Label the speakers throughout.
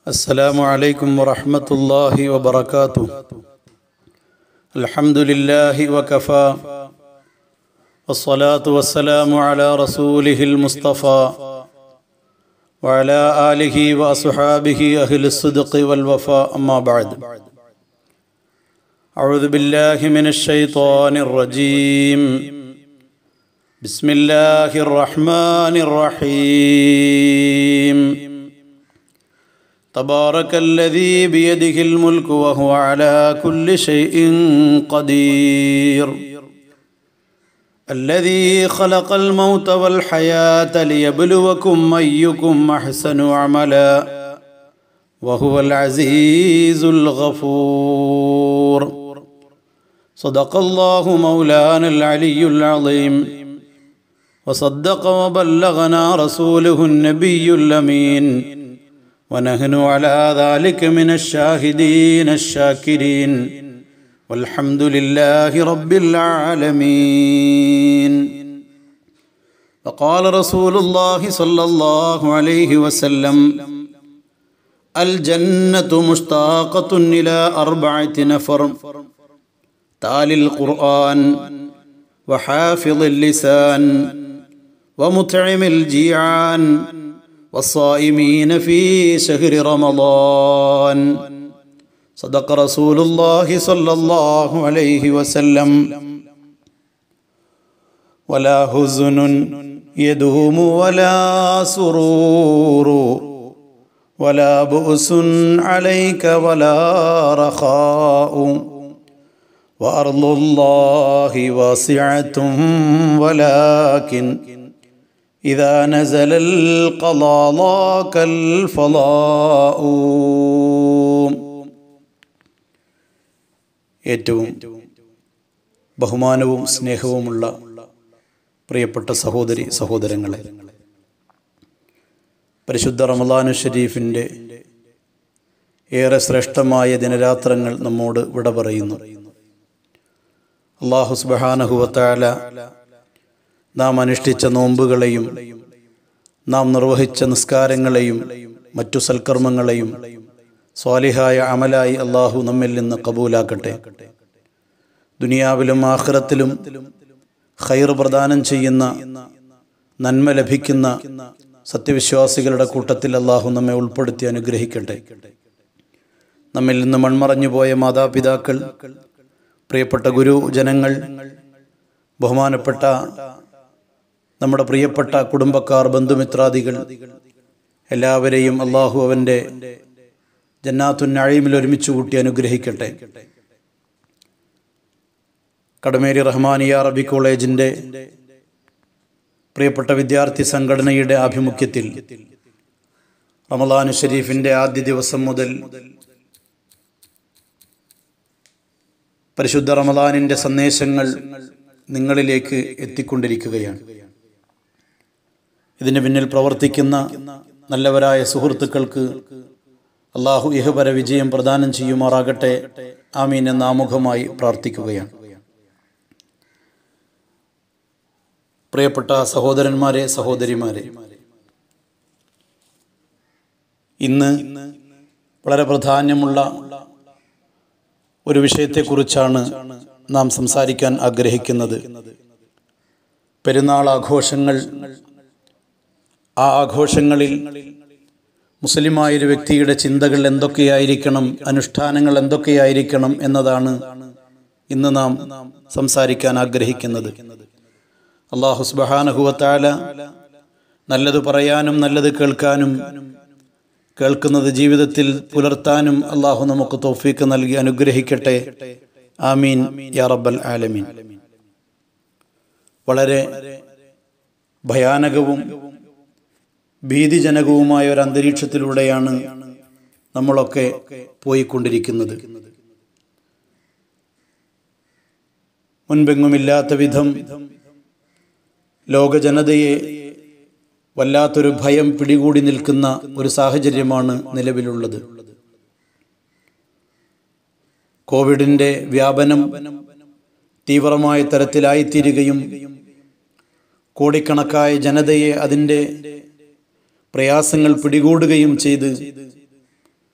Speaker 1: السلام عليكم ورحمة الله وبركاته الحمد لله وكفى والصلاة والسلام على رسوله المصطفى وعلى آله وأصحابه أهل الصدق والوفاء أما بعد أعوذ بالله من الشيطان الرجيم بسم الله الرحمن الرحيم تبارك الذي بيده الملك وهو على كل شيء قدير الذي خلق الموت والحياة ليبلوكم أيكم أحسن عملا وهو العزيز الغفور صدق الله مولانا العلي العظيم وصدق وبلغنا رسوله النبي الأمين ونحن على ذلك من الشاهدين الشاكرين والحمد لله رب العالمين وقال رسول الله صلى الله عليه وسلم الجنة مشتاقة إلى أربعة نفر تالي القرآن وحافظ اللسان ومطعم الجيعان والصائمين في شهر رمضان صدق رسول الله صلى الله عليه وسلم ولا حزن يدوم ولا سرور ولا بؤس عليك ولا رخاء وأرض الله واسعة ولكن إذا نزل القضاء ضاك الفضاء ഏറ്റവും ബഹുമാനവും സ്നേഹവുമുള്ള പ്രിയപ്പെട്ട സഹോദരി സഹോദരങ്ങളെ പരിശുദ്ധ റമദാനു ഷരീഫിൻ്റെ ഏറെ ശ്രേഷ്ഠമായ ദിനരാത്രങ്ങൾ നമ്മോട് വിട പറയുന്നു അള്ളാഹു സുബാനഹുവത്താല നാം അനുഷ്ഠിച്ച നോമ്പുകളെയും നാം നിർവഹിച്ച നിസ്കാരങ്ങളെയും മറ്റു സൽക്കർമ്മങ്ങളെയും സ്വാലിഹായ അമലായി അള്ളാഹു നമ്മിൽ നിന്ന് കബൂലാക്കട്ടെ ദുനിയാവിലും ആഖിറത്തിലും ഖൈർ പ്രദാനം ചെയ്യുന്ന നന്മ ലഭിക്കുന്ന സത്യവിശ്വാസികളുടെ കൂട്ടത്തിൽ അള്ളാഹു നമ്മെ ഉൾപ്പെടുത്തി അനുഗ്രഹിക്കട്ടെ നമ്മിൽ നിന്ന് മൺമറഞ്ഞു പോയ മാതാപിതാക്കൾ പ്രിയപ്പെട്ട ഗുരുജനങ്ങൾ ബഹുമാനപ്പെട്ട നമ്മുടെ പ്രിയപ്പെട്ട കുടുംബക്കാർ ബന്ധുമിത്രാദികൾ എല്ലാവരെയും അള്ളാഹു അവൻ്റെ ജന്നാത്തുൻ നഴീമിൽ ഒരുമിച്ച് കൂട്ടി അനുഗ്രഹിക്കട്ടെ കടമേരി റഹ്മാനിയ അറബി കോളേജിൻ്റെ പ്രിയപ്പെട്ട വിദ്യാർത്ഥി സംഘടനയുടെ ആഭിമുഖ്യത്തിൽ റമലാനു ഷരീഫിൻ്റെ ആദ്യ ദിവസം മുതൽ പരിശുദ്ധ റമദാനിൻ്റെ സന്ദേശങ്ങൾ നിങ്ങളിലേക്ക് എത്തിക്കൊണ്ടിരിക്കുകയാണ് ഇതിന് പിന്നിൽ പ്രവർത്തിക്കുന്ന നല്ലവരായ സുഹൃത്തുക്കൾക്ക് അള്ളാഹു ഇഹപര വിജയം പ്രദാനം ചെയ്യുമാറാകട്ടെ ആമീൻ എന്ന ആമുഖമായി പ്രാർത്ഥിക്കുകയാണ് പ്രിയപ്പെട്ട സഹോദരന്മാരെ സഹോദരിമാരെ ഇന്ന് വളരെ പ്രാധാന്യമുള്ള ഒരു വിഷയത്തെക്കുറിച്ചാണ് നാം സംസാരിക്കാൻ ആഗ്രഹിക്കുന്നത് പെരുന്നാൾ ആഘോഷങ്ങൾ ആ ആഘോഷങ്ങളിൽ മുസ്ലിമായൊരു വ്യക്തിയുടെ ചിന്തകൾ എന്തൊക്കെയായിരിക്കണം അനുഷ്ഠാനങ്ങൾ എന്തൊക്കെയായിരിക്കണം എന്നതാണ് ഇന്ന് നാം സംസാരിക്കാൻ ആഗ്രഹിക്കുന്നത് അള്ളാഹു സുബഹാനഹുവത്താല നല്ലത് പറയാനും നല്ലത് കേൾക്കാനും കേൾക്കുന്നത് ജീവിതത്തിൽ പുലർത്താനും അള്ളാഹു നമുക്ക് തോഫീക്ക് നൽകി അനുഗ്രഹിക്കട്ടെ ആമീൻ യാ റബ്ബൽ ആലമീൻ വളരെ ഭയാനകവും ഭീതിജനകവുമായ ഒരു അന്തരീക്ഷത്തിലൂടെയാണ് നമ്മളൊക്കെ പോയിക്കൊണ്ടിരിക്കുന്നത് മുൻപെങ്ങുമില്ലാത്ത വിധം ലോക ജനതയെ വല്ലാത്തൊരു ഭയം പിടികൂടി നിൽക്കുന്ന ഒരു സാഹചര്യമാണ് നിലവിലുള്ളത് കോവിഡിന്റെ വ്യാപനം തീവ്രമായ തരത്തിലായിത്തീരുകയും കോടിക്കണക്കായ ജനതയെ അതിൻ്റെ പ്രയാസങ്ങൾ പിടികൂടുകയും ചെയ്ത്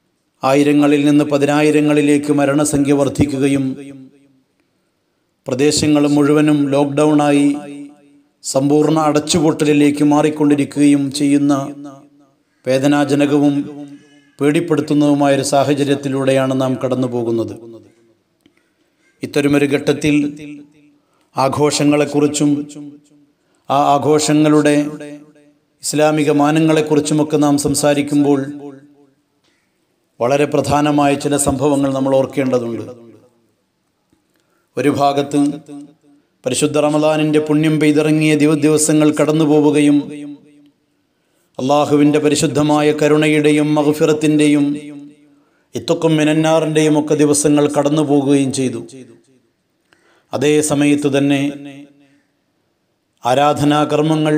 Speaker 1: ആയിരങ്ങളിൽ നിന്ന് പതിനായിരങ്ങളിലേക്ക് മരണസംഖ്യ വർദ്ധിക്കുകയും പ്രദേശങ്ങൾ മുഴുവനും ലോക്ക്ഡൗണായി സമ്പൂർണ്ണ അടച്ചുപൂട്ടലിലേക്ക് മാറിക്കൊണ്ടിരിക്കുകയും ചെയ്യുന്ന വേദനാജനകവും പേടിപ്പെടുത്തുന്നതുമായൊരു സാഹചര്യത്തിലൂടെയാണ് നാം കടന്നു പോകുന്നത് ഇത്തരമൊരു ഘട്ടത്തിൽ ആഘോഷങ്ങളെക്കുറിച്ചും ആ ആഘോഷങ്ങളുടെ ഇസ്ലാമിക മാനങ്ങളെക്കുറിച്ചുമൊക്കെ നാം സംസാരിക്കുമ്പോൾ വളരെ പ്രധാനമായ ചില സംഭവങ്ങൾ നമ്മൾ ഓർക്കേണ്ടതുണ്ട് ഒരു ഭാഗത്ത് പരിശുദ്ധ റമദാനിന്റെ പുണ്യം പെയ്തിറങ്ങിയ ദിവ ദിവസങ്ങൾ കടന്നു പോവുകയും അള്ളാഹുവിൻ്റെ പരിശുദ്ധമായ കരുണയുടെയും മഹഫിറത്തിൻ്റെയും ഇത്തുക്കും മിനന്നാറിൻ്റെയും ഒക്കെ ദിവസങ്ങൾ കടന്നു പോകുകയും ചെയ്തു അതേ സമയത്തു തന്നെ ആരാധനാകർമ്മങ്ങൾ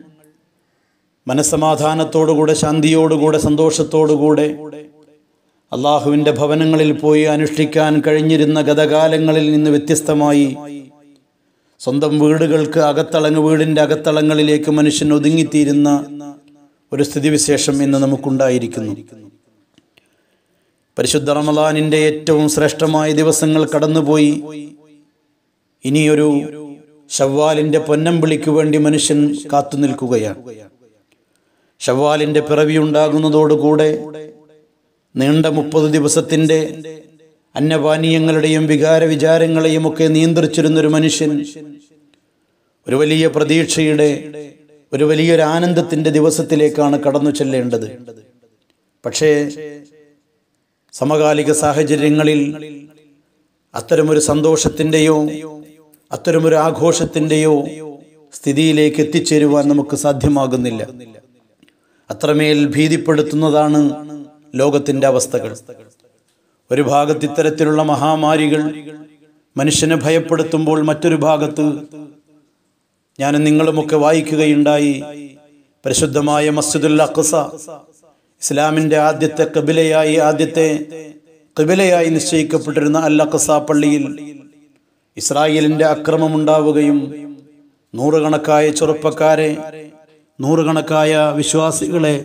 Speaker 1: മനസ്സമാധാനത്തോടുകൂടെ ശാന്തിയോടുകൂടെ സന്തോഷത്തോടുകൂടെ അള്ളാഹുവിൻ്റെ ഭവനങ്ങളിൽ പോയി അനുഷ്ഠിക്കാൻ കഴിഞ്ഞിരുന്ന ഗതകാലങ്ങളിൽ നിന്ന് വ്യത്യസ്തമായി സ്വന്തം വീടുകൾക്ക് അകത്തളങ്ങ് വീടിൻ്റെ അകത്തളങ്ങളിലേക്ക് മനുഷ്യൻ ഒതുങ്ങിത്തീരുന്ന ഒരു സ്ഥിതിവിശേഷം ഇന്ന് നമുക്കുണ്ടായിരിക്കുന്നു പരിശുദ്ധ റമദാനിൻ്റെ ഏറ്റവും ശ്രേഷ്ഠമായ ദിവസങ്ങൾ കടന്നുപോയി ഇനിയൊരു ഷവ്വാലിൻ്റെ പൊന്നമ്പിളിക്ക് വേണ്ടി മനുഷ്യൻ കാത്തു നിൽക്കുകയാണ് ഷവ്വാലിൻ്റെ പിറവിയുണ്ടാകുന്നതോടുകൂടെ നീണ്ട മുപ്പത് ദിവസത്തിൻ്റെ അന്നപാനീയങ്ങളുടെയും വികാര വിചാരങ്ങളെയും ഒക്കെ നിയന്ത്രിച്ചിരുന്നൊരു മനുഷ്യൻ ഒരു വലിയ പ്രതീക്ഷയുടെ ഒരു വലിയൊരു ആനന്ദത്തിൻ്റെ ദിവസത്തിലേക്കാണ് കടന്നു ചെല്ലേണ്ടത് പക്ഷേ സമകാലിക സാഹചര്യങ്ങളിൽ അത്തരമൊരു സന്തോഷത്തിൻ്റെയോ അത്തരമൊരു ആഘോഷത്തിൻ്റെയോ സ്ഥിതിയിലേക്ക് എത്തിച്ചേരുവാൻ നമുക്ക് സാധ്യമാകുന്നില്ല അത്രമേൽ ഭീതിപ്പെടുത്തുന്നതാണ് ലോകത്തിൻ്റെ അവസ്ഥകൾ ഒരു ഭാഗത്ത് ഇത്തരത്തിലുള്ള മഹാമാരികൾ മനുഷ്യനെ ഭയപ്പെടുത്തുമ്പോൾ മറ്റൊരു ഭാഗത്ത് ഞാൻ നിങ്ങളുമൊക്കെ വായിക്കുകയുണ്ടായി പരിശുദ്ധമായ മസ്ജിദുൽ അഖ്സ ഇസ്ലാമിൻ്റെ ആദ്യത്തെ കബിലയായി ആദ്യത്തെ കബിലയായി നിശ്ചയിക്കപ്പെട്ടിരുന്ന അൽ അഖ്സ പള്ളിയിൽ ഇസ്രായേലിൻ്റെ അക്രമമുണ്ടാവുകയും നൂറുകണക്കായ ചെറുപ്പക്കാരെ നൂറുകണക്കായ വിശ്വാസികളെ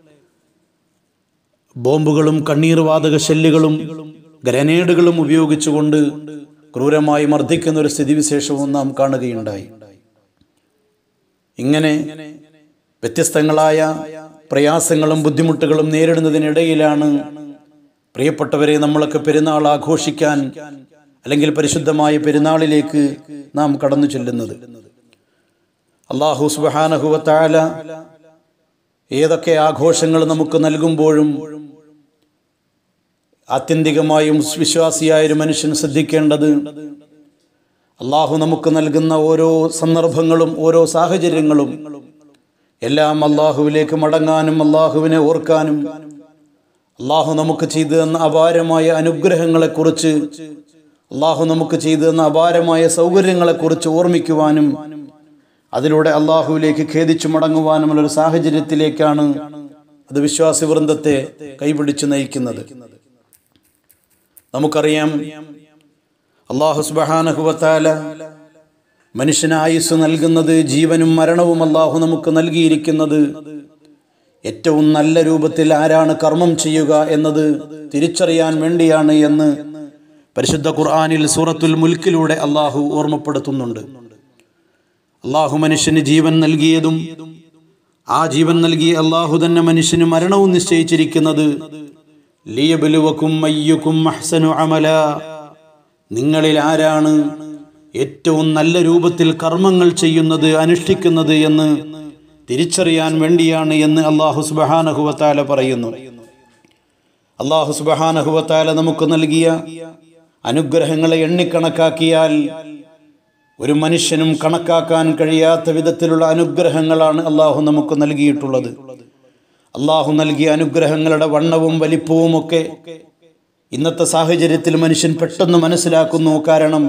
Speaker 1: ബോംബുകളും കണ്ണീർ വാതക ഷെല്ലുകളും ഗ്രനേഡുകളും ഉപയോഗിച്ചുകൊണ്ട് ക്രൂരമായി മർദ്ദിക്കുന്ന ഒരു സ്ഥിതിവിശേഷവും നാം കാണുകയുണ്ടായി ഇങ്ങനെ വ്യത്യസ്തങ്ങളായ പ്രയാസങ്ങളും ബുദ്ധിമുട്ടുകളും നേരിടുന്നതിനിടയിലാണ് പ്രിയപ്പെട്ടവരെ നമ്മളൊക്കെ പെരുന്നാൾ ആഘോഷിക്കാൻ അല്ലെങ്കിൽ പരിശുദ്ധമായ പെരുന്നാളിലേക്ക് നാം കടന്നു ചെല്ലുന്നത് അള്ളാഹു സുബാനഹുവത്താല ഏതൊക്കെ ആഘോഷങ്ങൾ നമുക്ക് നൽകുമ്പോഴും ആത്യന്തികമായും വിശ്വാസിയായ ഒരു മനുഷ്യൻ ശ്രദ്ധിക്കേണ്ടത് അള്ളാഹു നമുക്ക് നൽകുന്ന ഓരോ സന്ദർഭങ്ങളും ഓരോ സാഹചര്യങ്ങളും എല്ലാം അള്ളാഹുവിലേക്ക് മടങ്ങാനും അള്ളാഹുവിനെ ഓർക്കാനും അള്ളാഹു നമുക്ക് ചെയ്തു തന്ന അപാരമായ അനുഗ്രഹങ്ങളെക്കുറിച്ച് അള്ളാഹു നമുക്ക് ചെയ്തു തന്ന അപാരമായ സൗകര്യങ്ങളെക്കുറിച്ച് ഓർമ്മിക്കുവാനും അതിലൂടെ അള്ളാഹുവിലേക്ക് ഖേദിച്ചു മടങ്ങുവാനുമുള്ള ഒരു സാഹചര്യത്തിലേക്കാണ് അത് വിശ്വാസി വൃന്ദത്തെ കൈപിടിച്ച് നയിക്കുന്നത് നമുക്കറിയാം അള്ളാഹു സുബാനഹുവത്താല മനുഷ്യന് ആയുസ് നൽകുന്നത് ജീവനും മരണവും അള്ളാഹു നമുക്ക് നൽകിയിരിക്കുന്നത് ഏറ്റവും നല്ല രൂപത്തിൽ ആരാണ് കർമ്മം ചെയ്യുക എന്നത് തിരിച്ചറിയാൻ വേണ്ടിയാണ് എന്ന് പരിശുദ്ധ ഖുർആാനിൽ സൂറത്തുൽ മുൽക്കിലൂടെ അള്ളാഹു ഓർമ്മപ്പെടുത്തുന്നുണ്ട് അള്ളാഹു മനുഷ്യന് ജീവൻ നൽകിയതും ആ ജീവൻ നൽകി അള്ളാഹു തന്നെ മനുഷ്യന് മരണവും നിശ്ചയിച്ചിരിക്കുന്നത് ലിയബലുവക്കും അയ്യുക്കും അഹ്സനു അമല നിങ്ങളിൽ ആരാണ് ഏറ്റവും നല്ല രൂപത്തിൽ കർമ്മങ്ങൾ ചെയ്യുന്നത് അനുഷ്ഠിക്കുന്നത് എന്ന് തിരിച്ചറിയാൻ വേണ്ടിയാണ് എന്ന് അള്ളാഹു സുബഹാനഹുവത്താല പറയുന്നു അള്ളാഹു സുബഹാനഹുവത്താല നമുക്ക് നൽകിയ അനുഗ്രഹങ്ങളെ എണ്ണിക്കണക്കാക്കിയാൽ ഒരു മനുഷ്യനും കണക്കാക്കാൻ കഴിയാത്ത വിധത്തിലുള്ള അനുഗ്രഹങ്ങളാണ് അള്ളാഹു നമുക്ക് നൽകിയിട്ടുള്ളത് അള്ളാഹു നൽകിയ അനുഗ്രഹങ്ങളുടെ വണ്ണവും വലിപ്പവും ഒക്കെ ഇന്നത്തെ സാഹചര്യത്തിൽ മനുഷ്യൻ പെട്ടെന്ന് മനസ്സിലാക്കുന്നു കാരണം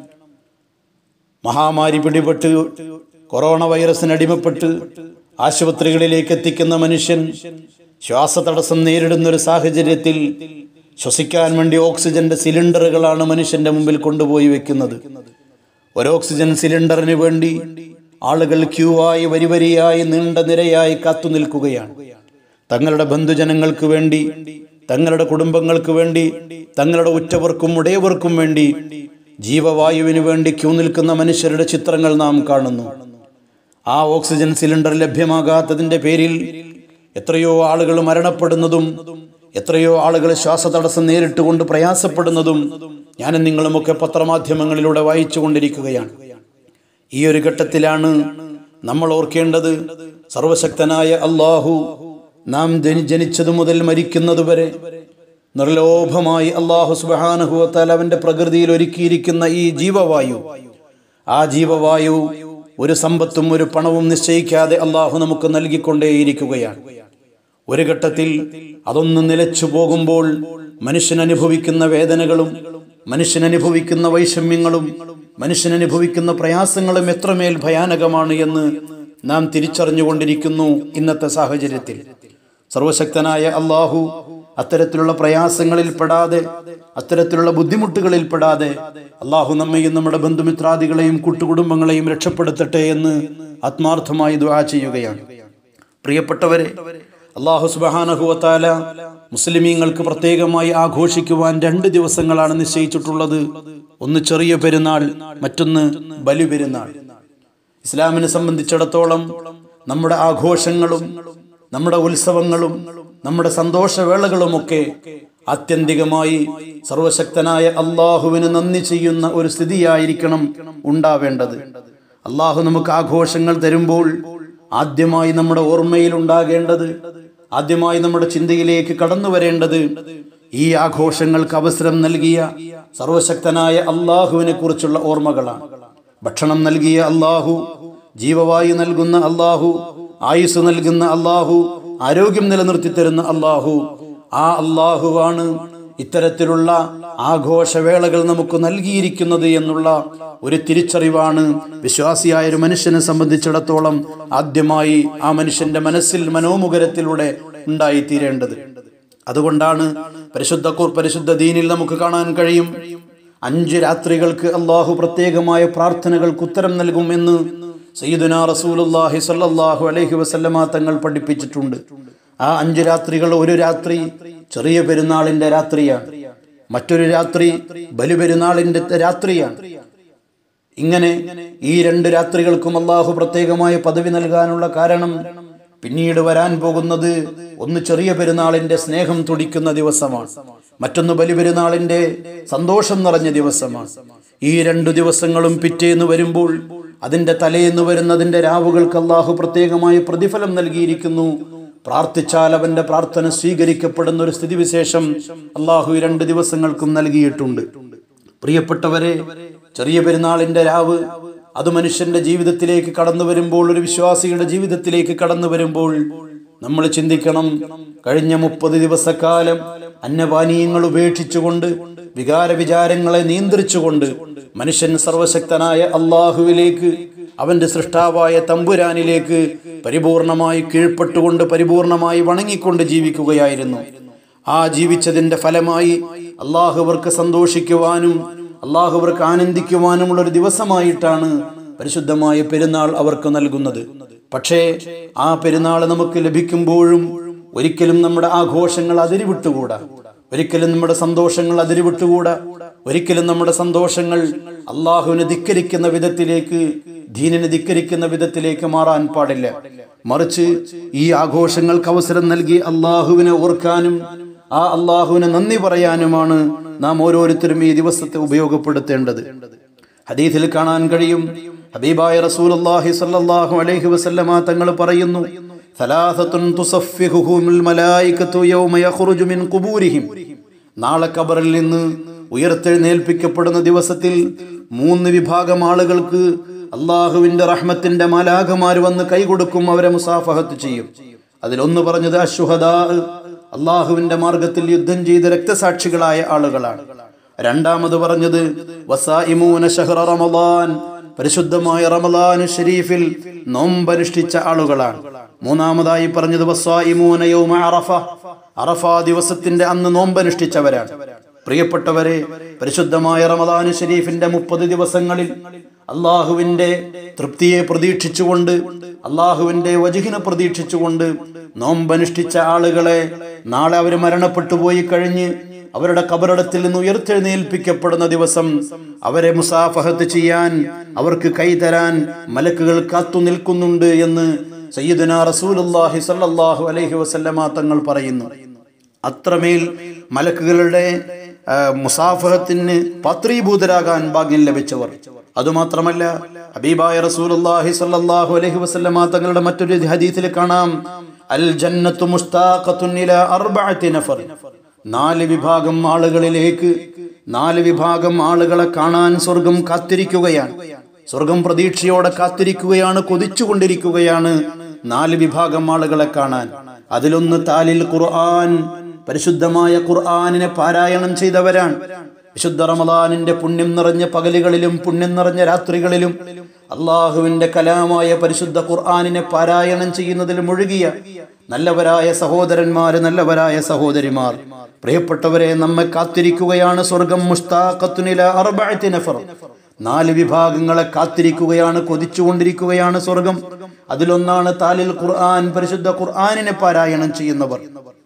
Speaker 1: മഹാമാരി പിടിപെട്ട് കൊറോണ വൈറസിന് അടിമപ്പെട്ട് ആശുപത്രികളിലേക്ക് എത്തിക്കുന്ന മനുഷ്യൻ ശ്വാസതടസ്സം നേരിടുന്ന ഒരു സാഹചര്യത്തിൽ ശ്വസിക്കാൻ വേണ്ടി ഓക്സിജന്റെ സിലിണ്ടറുകളാണ് മനുഷ്യന്റെ മുമ്പിൽ കൊണ്ടുപോയി വെക്കുന്നത് ഒരു ഓക്സിജൻ സിലിണ്ടറിന് വേണ്ടി ആളുകൾ ക്യൂ ആയി വരി വരിയായി നീണ്ട നിരയായി കാത്തു നിൽക്കുകയാണ് തങ്ങളുടെ ബന്ധുജനങ്ങൾക്ക് വേണ്ടി തങ്ങളുടെ കുടുംബങ്ങൾക്ക് വേണ്ടി തങ്ങളുടെ ഉറ്റവർക്കും ഉടയവർക്കും വേണ്ടി ജീവവായുവിന് വേണ്ടി ക്യൂ നിൽക്കുന്ന മനുഷ്യരുടെ ചിത്രങ്ങൾ നാം കാണുന്നു ആ ഓക്സിജൻ സിലിണ്ടർ ലഭ്യമാകാത്തതിൻ്റെ പേരിൽ എത്രയോ ആളുകൾ മരണപ്പെടുന്നതും എത്രയോ ആളുകൾ ശ്വാസതടസ്സം നേരിട്ടുകൊണ്ട് പ്രയാസപ്പെടുന്നതും ഞാനും നിങ്ങളുമൊക്കെ പത്രമാധ്യമങ്ങളിലൂടെ വായിച്ചു കൊണ്ടിരിക്കുകയാണ് ഈ ഒരു ഘട്ടത്തിലാണ് നമ്മൾ ഓർക്കേണ്ടത് സർവശക്തനായ അള്ളാഹു നാം ജനി- ജനിച്ചതു മുതൽ മരിക്കുന്നതുവരെ നിർലോഭമായി അള്ളാഹു സുബാനഹുവത്താൽ അവന്റെ പ്രകൃതിയിൽ ഒരുക്കിയിരിക്കുന്ന ഈ ജീവവായു ആ ജീവവായു ഒരു സമ്പത്തും ഒരു പണവും നിശ്ചയിക്കാതെ അള്ളാഹു നമുക്ക് നൽകിക്കൊണ്ടേയിരിക്കുകയാണ് ഒരു ഘട്ടത്തിൽ അതൊന്ന് നിലച്ചു പോകുമ്പോൾ മനുഷ്യൻ അനുഭവിക്കുന്ന വേദനകളും മനുഷ്യൻ അനുഭവിക്കുന്ന വൈഷമ്യങ്ങളും മനുഷ്യൻ അനുഭവിക്കുന്ന പ്രയാസങ്ങളും എത്രമേൽ ഭയാനകമാണ് എന്ന് നാം തിരിച്ചറിഞ്ഞുകൊണ്ടിരിക്കുന്നു ഇന്നത്തെ സാഹചര്യത്തിൽ സർവശക്തനായ അള്ളാഹു അത്തരത്തിലുള്ള പ്രയാസങ്ങളിൽ പെടാതെ അത്തരത്തിലുള്ള ബുദ്ധിമുട്ടുകളിൽ പെടാതെ അള്ളാഹു നമ്മയും നമ്മുടെ ബന്ധുമിത്രാദികളെയും കൂട്ടുകുടുംബങ്ങളെയും രക്ഷപ്പെടുത്തട്ടെ എന്ന് ആത്മാർത്ഥമായി ദുആ ചെയ്യുകയാണ് പ്രിയപ്പെട്ടവരെ അള്ളാഹു സുബഹാനഹുവത്താല മുസ്ലിമീങ്ങൾക്ക് പ്രത്യേകമായി ആഘോഷിക്കുവാൻ രണ്ട് ദിവസങ്ങളാണ് നിശ്ചയിച്ചിട്ടുള്ളത് ഒന്ന് ചെറിയ പെരുന്നാൾ മറ്റൊന്ന് ബലി പെരുന്നാൾ ഇസ്ലാമിനെ സംബന്ധിച്ചിടത്തോളം നമ്മുടെ ആഘോഷങ്ങളും നമ്മുടെ ഉത്സവങ്ങളും നമ്മുടെ സന്തോഷവേളകളുമൊക്കെ ആത്യന്തികമായി സർവശക്തനായ അള്ളാഹുവിന് നന്ദി ചെയ്യുന്ന ഒരു സ്ഥിതിയായിരിക്കണം ഉണ്ടാവേണ്ടത് അള്ളാഹു നമുക്ക് ആഘോഷങ്ങൾ തരുമ്പോൾ ആദ്യമായി നമ്മുടെ ഓർമ്മയിൽ ഉണ്ടാകേണ്ടത് ആദ്യമായി നമ്മുടെ ചിന്തയിലേക്ക് കടന്നു വരേണ്ടത് ഈ ആഘോഷങ്ങൾക്ക് അവസരം നൽകിയ സർവശക്തനായ അള്ളാഹുവിനെ കുറിച്ചുള്ള ഓർമ്മകളാണ് ഭക്ഷണം നൽകിയ അള്ളാഹു ജീവവായു നൽകുന്ന അള്ളാഹു ആയുസ് നൽകുന്ന അള്ളാഹു ആരോഗ്യം നിലനിർത്തി തരുന്ന അള്ളാഹു ആ അള്ളാഹുവാണ് ഇത്തരത്തിലുള്ള ആഘോഷവേളകൾ നമുക്ക് നൽകിയിരിക്കുന്നത് എന്നുള്ള ഒരു തിരിച്ചറിവാണ് വിശ്വാസിയായ ഒരു മനുഷ്യനെ സംബന്ധിച്ചിടത്തോളം ആദ്യമായി ആ മനുഷ്യന്റെ മനസ്സിൽ മനോമുഖരത്തിലൂടെ ഉണ്ടായിത്തീരേണ്ടത് അതുകൊണ്ടാണ് പരിശുദ്ധ ഖുർ പരിശുദ്ധ ദീനിൽ നമുക്ക് കാണാൻ കഴിയും അഞ്ച് രാത്രികൾക്ക് അള്ളാഹു പ്രത്യേകമായ പ്രാർത്ഥനകൾക്ക് ഉത്തരം നൽകുമെന്ന് സയ്യിദുന റസൂലുള്ളാഹി സ്വല്ലല്ലാഹു അലൈഹി വസല്ലമ തങ്ങൾ പഠിപ്പിച്ചിട്ടുണ്ട് ആ അഞ്ച് രാത്രികൾ ഒരു രാത്രി ചെറിയ പെരുന്നാളിന്റെ രാത്രിയാണ് മറ്റൊരു രാത്രി ബലിപെരുന്നാളിന്റെ രാത്രിയാണ് ഇങ്ങനെ ഈ രണ്ട് രാത്രികൾക്കും അള്ളാഹു പ്രത്യേകമായ പദവി നൽകാനുള്ള കാരണം പിന്നീട് വരാൻ പോകുന്നത് ഒന്ന് ചെറിയ പെരുന്നാളിന്റെ സ്നേഹം തുടിക്കുന്ന ദിവസമാണ് മറ്റൊന്ന് ബലിപെരുന്നാളിന്റെ സന്തോഷം നിറഞ്ഞ ദിവസമാണ് ഈ രണ്ടു ദിവസങ്ങളും പിറ്റേന്ന് വരുമ്പോൾ അതിന്റെ തലേന്ന് വരുന്നതിന്റെ രാവുകൾക്ക് അള്ളാഹു പ്രത്യേകമായ പ്രതിഫലം നൽകിയിരിക്കുന്നു പ്രാർത്ഥിച്ചാൽ അവന്റെ പ്രാർത്ഥന സ്വീകരിക്കപ്പെടുന്ന ഒരു സ്ഥിതിവിശേഷം അള്ളാഹു ഈ രണ്ട് ദിവസങ്ങൾക്കും നൽകിയിട്ടുണ്ട് പ്രിയപ്പെട്ടവരെ ചെറിയ പെരുന്നാളിന്റെ രാവ് അത് മനുഷ്യന്റെ ജീവിതത്തിലേക്ക് കടന്നു വരുമ്പോൾ ഒരു വിശ്വാസിയുടെ ജീവിതത്തിലേക്ക് കടന്നു വരുമ്പോൾ നമ്മൾ ചിന്തിക്കണം കഴിഞ്ഞ മുപ്പത് ദിവസക്കാലം അന്നപാനീയങ്ങൾ ഉപേക്ഷിച്ചുകൊണ്ട് വികാര വിചാരങ്ങളെ നിയന്ത്രിച്ചുകൊണ്ട് മനുഷ്യൻ സർവശക്തനായ അള്ളാഹുവിലേക്ക് അവന്റെ സൃഷ്ടാവായ തമ്പുരാനിലേക്ക് പരിപൂർണമായി കീഴ്പ്പെട്ടുകൊണ്ട് പരിപൂർണമായി വണങ്ങിക്കൊണ്ട് ജീവിക്കുകയായിരുന്നു ആ ജീവിച്ചതിന്റെ ഫലമായി അള്ളാഹുവർക്ക് സന്തോഷിക്കുവാനും അള്ളാഹുവർക്ക് ആനന്ദിക്കുവാനുമുള്ള ഒരു ദിവസമായിട്ടാണ് പരിശുദ്ധമായ പെരുന്നാൾ അവർക്ക് നൽകുന്നത് പക്ഷേ ആ പെരുന്നാൾ നമുക്ക് ലഭിക്കുമ്പോഴും ഒരിക്കലും നമ്മുടെ ആഘോഷങ്ങൾ അതിരുവിട്ടുകൂടാ ഒരിക്കലും നമ്മുടെ സന്തോഷങ്ങൾ അതിരുവിട്ടുകൂടാ ഒരിക്കലും നമ്മുടെ സന്തോഷങ്ങൾ അള്ളാഹുവിനെ ധിക്കരിക്കുന്ന വിധത്തിലേക്ക് ദീനിനെ ധിക്കരിക്കുന്ന വിധത്തിലേക്ക് മാറാൻ പാടില്ല മറിച്ച് ഈ ആഘോഷങ്ങൾക്ക് അവസരം നൽകി അള്ളാഹുവിനെ ഓർക്കാനും ആ അള്ളാഹുവിനെ നന്ദി പറയാനുമാണ് നാം ഓരോരുത്തരും ഈ ദിവസത്തെ ഉപയോഗപ്പെടുത്തേണ്ടത് ഹദീസിൽ കാണാൻ കഴിയും ഹബീബായ റസൂലുള്ളാഹി സ്വല്ലല്ലാഹു അലൈഹി വസല്ലമ തങ്ങൾ പറയുന്നു ثلاثة تصفحهم الملائكة يوم يخرج من قبورهم നാളെ കബറിൽ നിന്ന് ഉയർത്തെഴുന്നേൽപ്പിക്കപ്പെടുന്ന ദിവസത്തിൽ മൂന്ന് വിഭാഗം ആളുകൾക്ക് അള്ളാഹുവിന്റെ റഹ്മത്തിന്റെ മാലാഖമാർ വന്ന് കൈകൊടുക്കും അവരെ മുസാഫഹത്ത് ചെയ്യും അതിലൊന്ന് പറഞ്ഞത് അശുഹദാ അള്ളാഹുവിന്റെ മാർഗത്തിൽ യുദ്ധം ചെയ്ത രക്തസാക്ഷികളായ ആളുകളാണ് രണ്ടാമത് പറഞ്ഞത് വസായിമൂന ഷഹ്റ റമളാൻ പരിശുദ്ധമായ റമളാൻ ഷരീഫിൽ നോമ്പനുഷ്ഠിച്ച ആളുകളാണ് മൂന്നാമതായി പറഞ്ഞത് വസായിമൂന യൗമ അറഫ അറഫ ദിവസത്തിന്റെ അന്ന് നോമ്പനുഷ്ഠിച്ചവരാണ് പ്രിയപ്പെട്ടവരെ പരിശുദ്ധമായ റമദാൻ ഷരീഫിന്റെ മുപ്പത് ദിവസങ്ങളിൽ അള്ളാഹുവിന്റെ തൃപ്തിയെ പ്രതീക്ഷിച്ചുകൊണ്ട് അള്ളാഹുവിന്റെ വജുഹിനെ പ്രതീക്ഷിച്ചുകൊണ്ട് നോമ്പനുഷ്ഠിച്ച ആളുകളെ നാളെ അവർ മരണപ്പെട്ടു പോയി കഴിഞ്ഞ് അവരുടെ കബറിടത്തിൽ നിന്ന് ഉയർത്തെഴുന്നേൽപ്പിക്കപ്പെടുന്ന ദിവസം അവരെ മുസാഫഹത്ത് ചെയ്യാൻ അവർക്ക് കൈ തരാൻ മലക്കുകൾ കാത്തു നിൽക്കുന്നുണ്ട് എന്ന് സയ്യിദുന റസൂലുല്ലാഹി സല്ലല്ലാഹു അലൈഹി വസല്ലമ തങ്ങൾ പറയുന്നു അത്രമേൽ മലക്കുകളുടെ ആ, മുസാഫഹത്തിന് പാത്രീഭൂതരാകാൻ ഭാഗ്യം ലഭിച്ചവർ അതുമാത്രമല്ല ഹബീബായ റസൂലുള്ളാഹി സ്വല്ലല്ലാഹു അലൈഹി വസല്ലമ തങ്ങളുടെ മറ്റൊരു ഹദീസിൽ കാണാം അൽ ജന്നത്തു മുസ്താഖത്തുൻ ഇലാ അർബഅത്തി നഫർ നാല് വിഭാഗം ആളുകളിലേക്ക് നാല് വിഭാഗം ആളുകളെ കാണാൻ സ്വർഗം കാത്തിരിക്കുകയാണ് സ്വർഗം പ്രതീക്ഷയോടെ കാത്തിരിക്കുകയാണ് കൊതിച്ചുകൊണ്ടിരിക്കുകയാണ് നാല് വിഭാഗം ആളുകളെ കാണാൻ അതിലൊന്ന് താലിൽ ഖുർആൻ പരിശുദ്ധമായ ഖുർആനിനെ പാരായണം ചെയ്തവരാണ് വിശുദ്ധ റമദാനിന്റെ പുണ്യം നിറഞ്ഞ പകലുകളിലും പുണ്യം നിറഞ്ഞ രാത്രികളിലും അള്ളാഹുവിന്റെ കലാമായ പരിശുദ്ധ ഖുർആനിനെ പാരായണം ചെയ്യുന്നതിൽ മുഴുകിയ നല്ലവരായ സഹോദരന്മാര് നല്ലവരായ സഹോദരിമാർ പ്രിയപ്പെട്ടവരെ നമ്മെ കാത്തിരിക്കുകയാണ് സ്വർഗം മുസ്താഖത്തുനില അർബഅത്തി നഫർ നാല് വിഭാഗങ്ങളെ കാത്തിരിക്കുകയാണ് കൊതിച്ചുകൊണ്ടിരിക്കുകയാണ് സ്വർഗം അതിലൊന്നാണ് താലിൽ ഖുർആൻ പരിശുദ്ധ ഖുർആനിനെ പാരായണം ചെയ്യുന്നവർ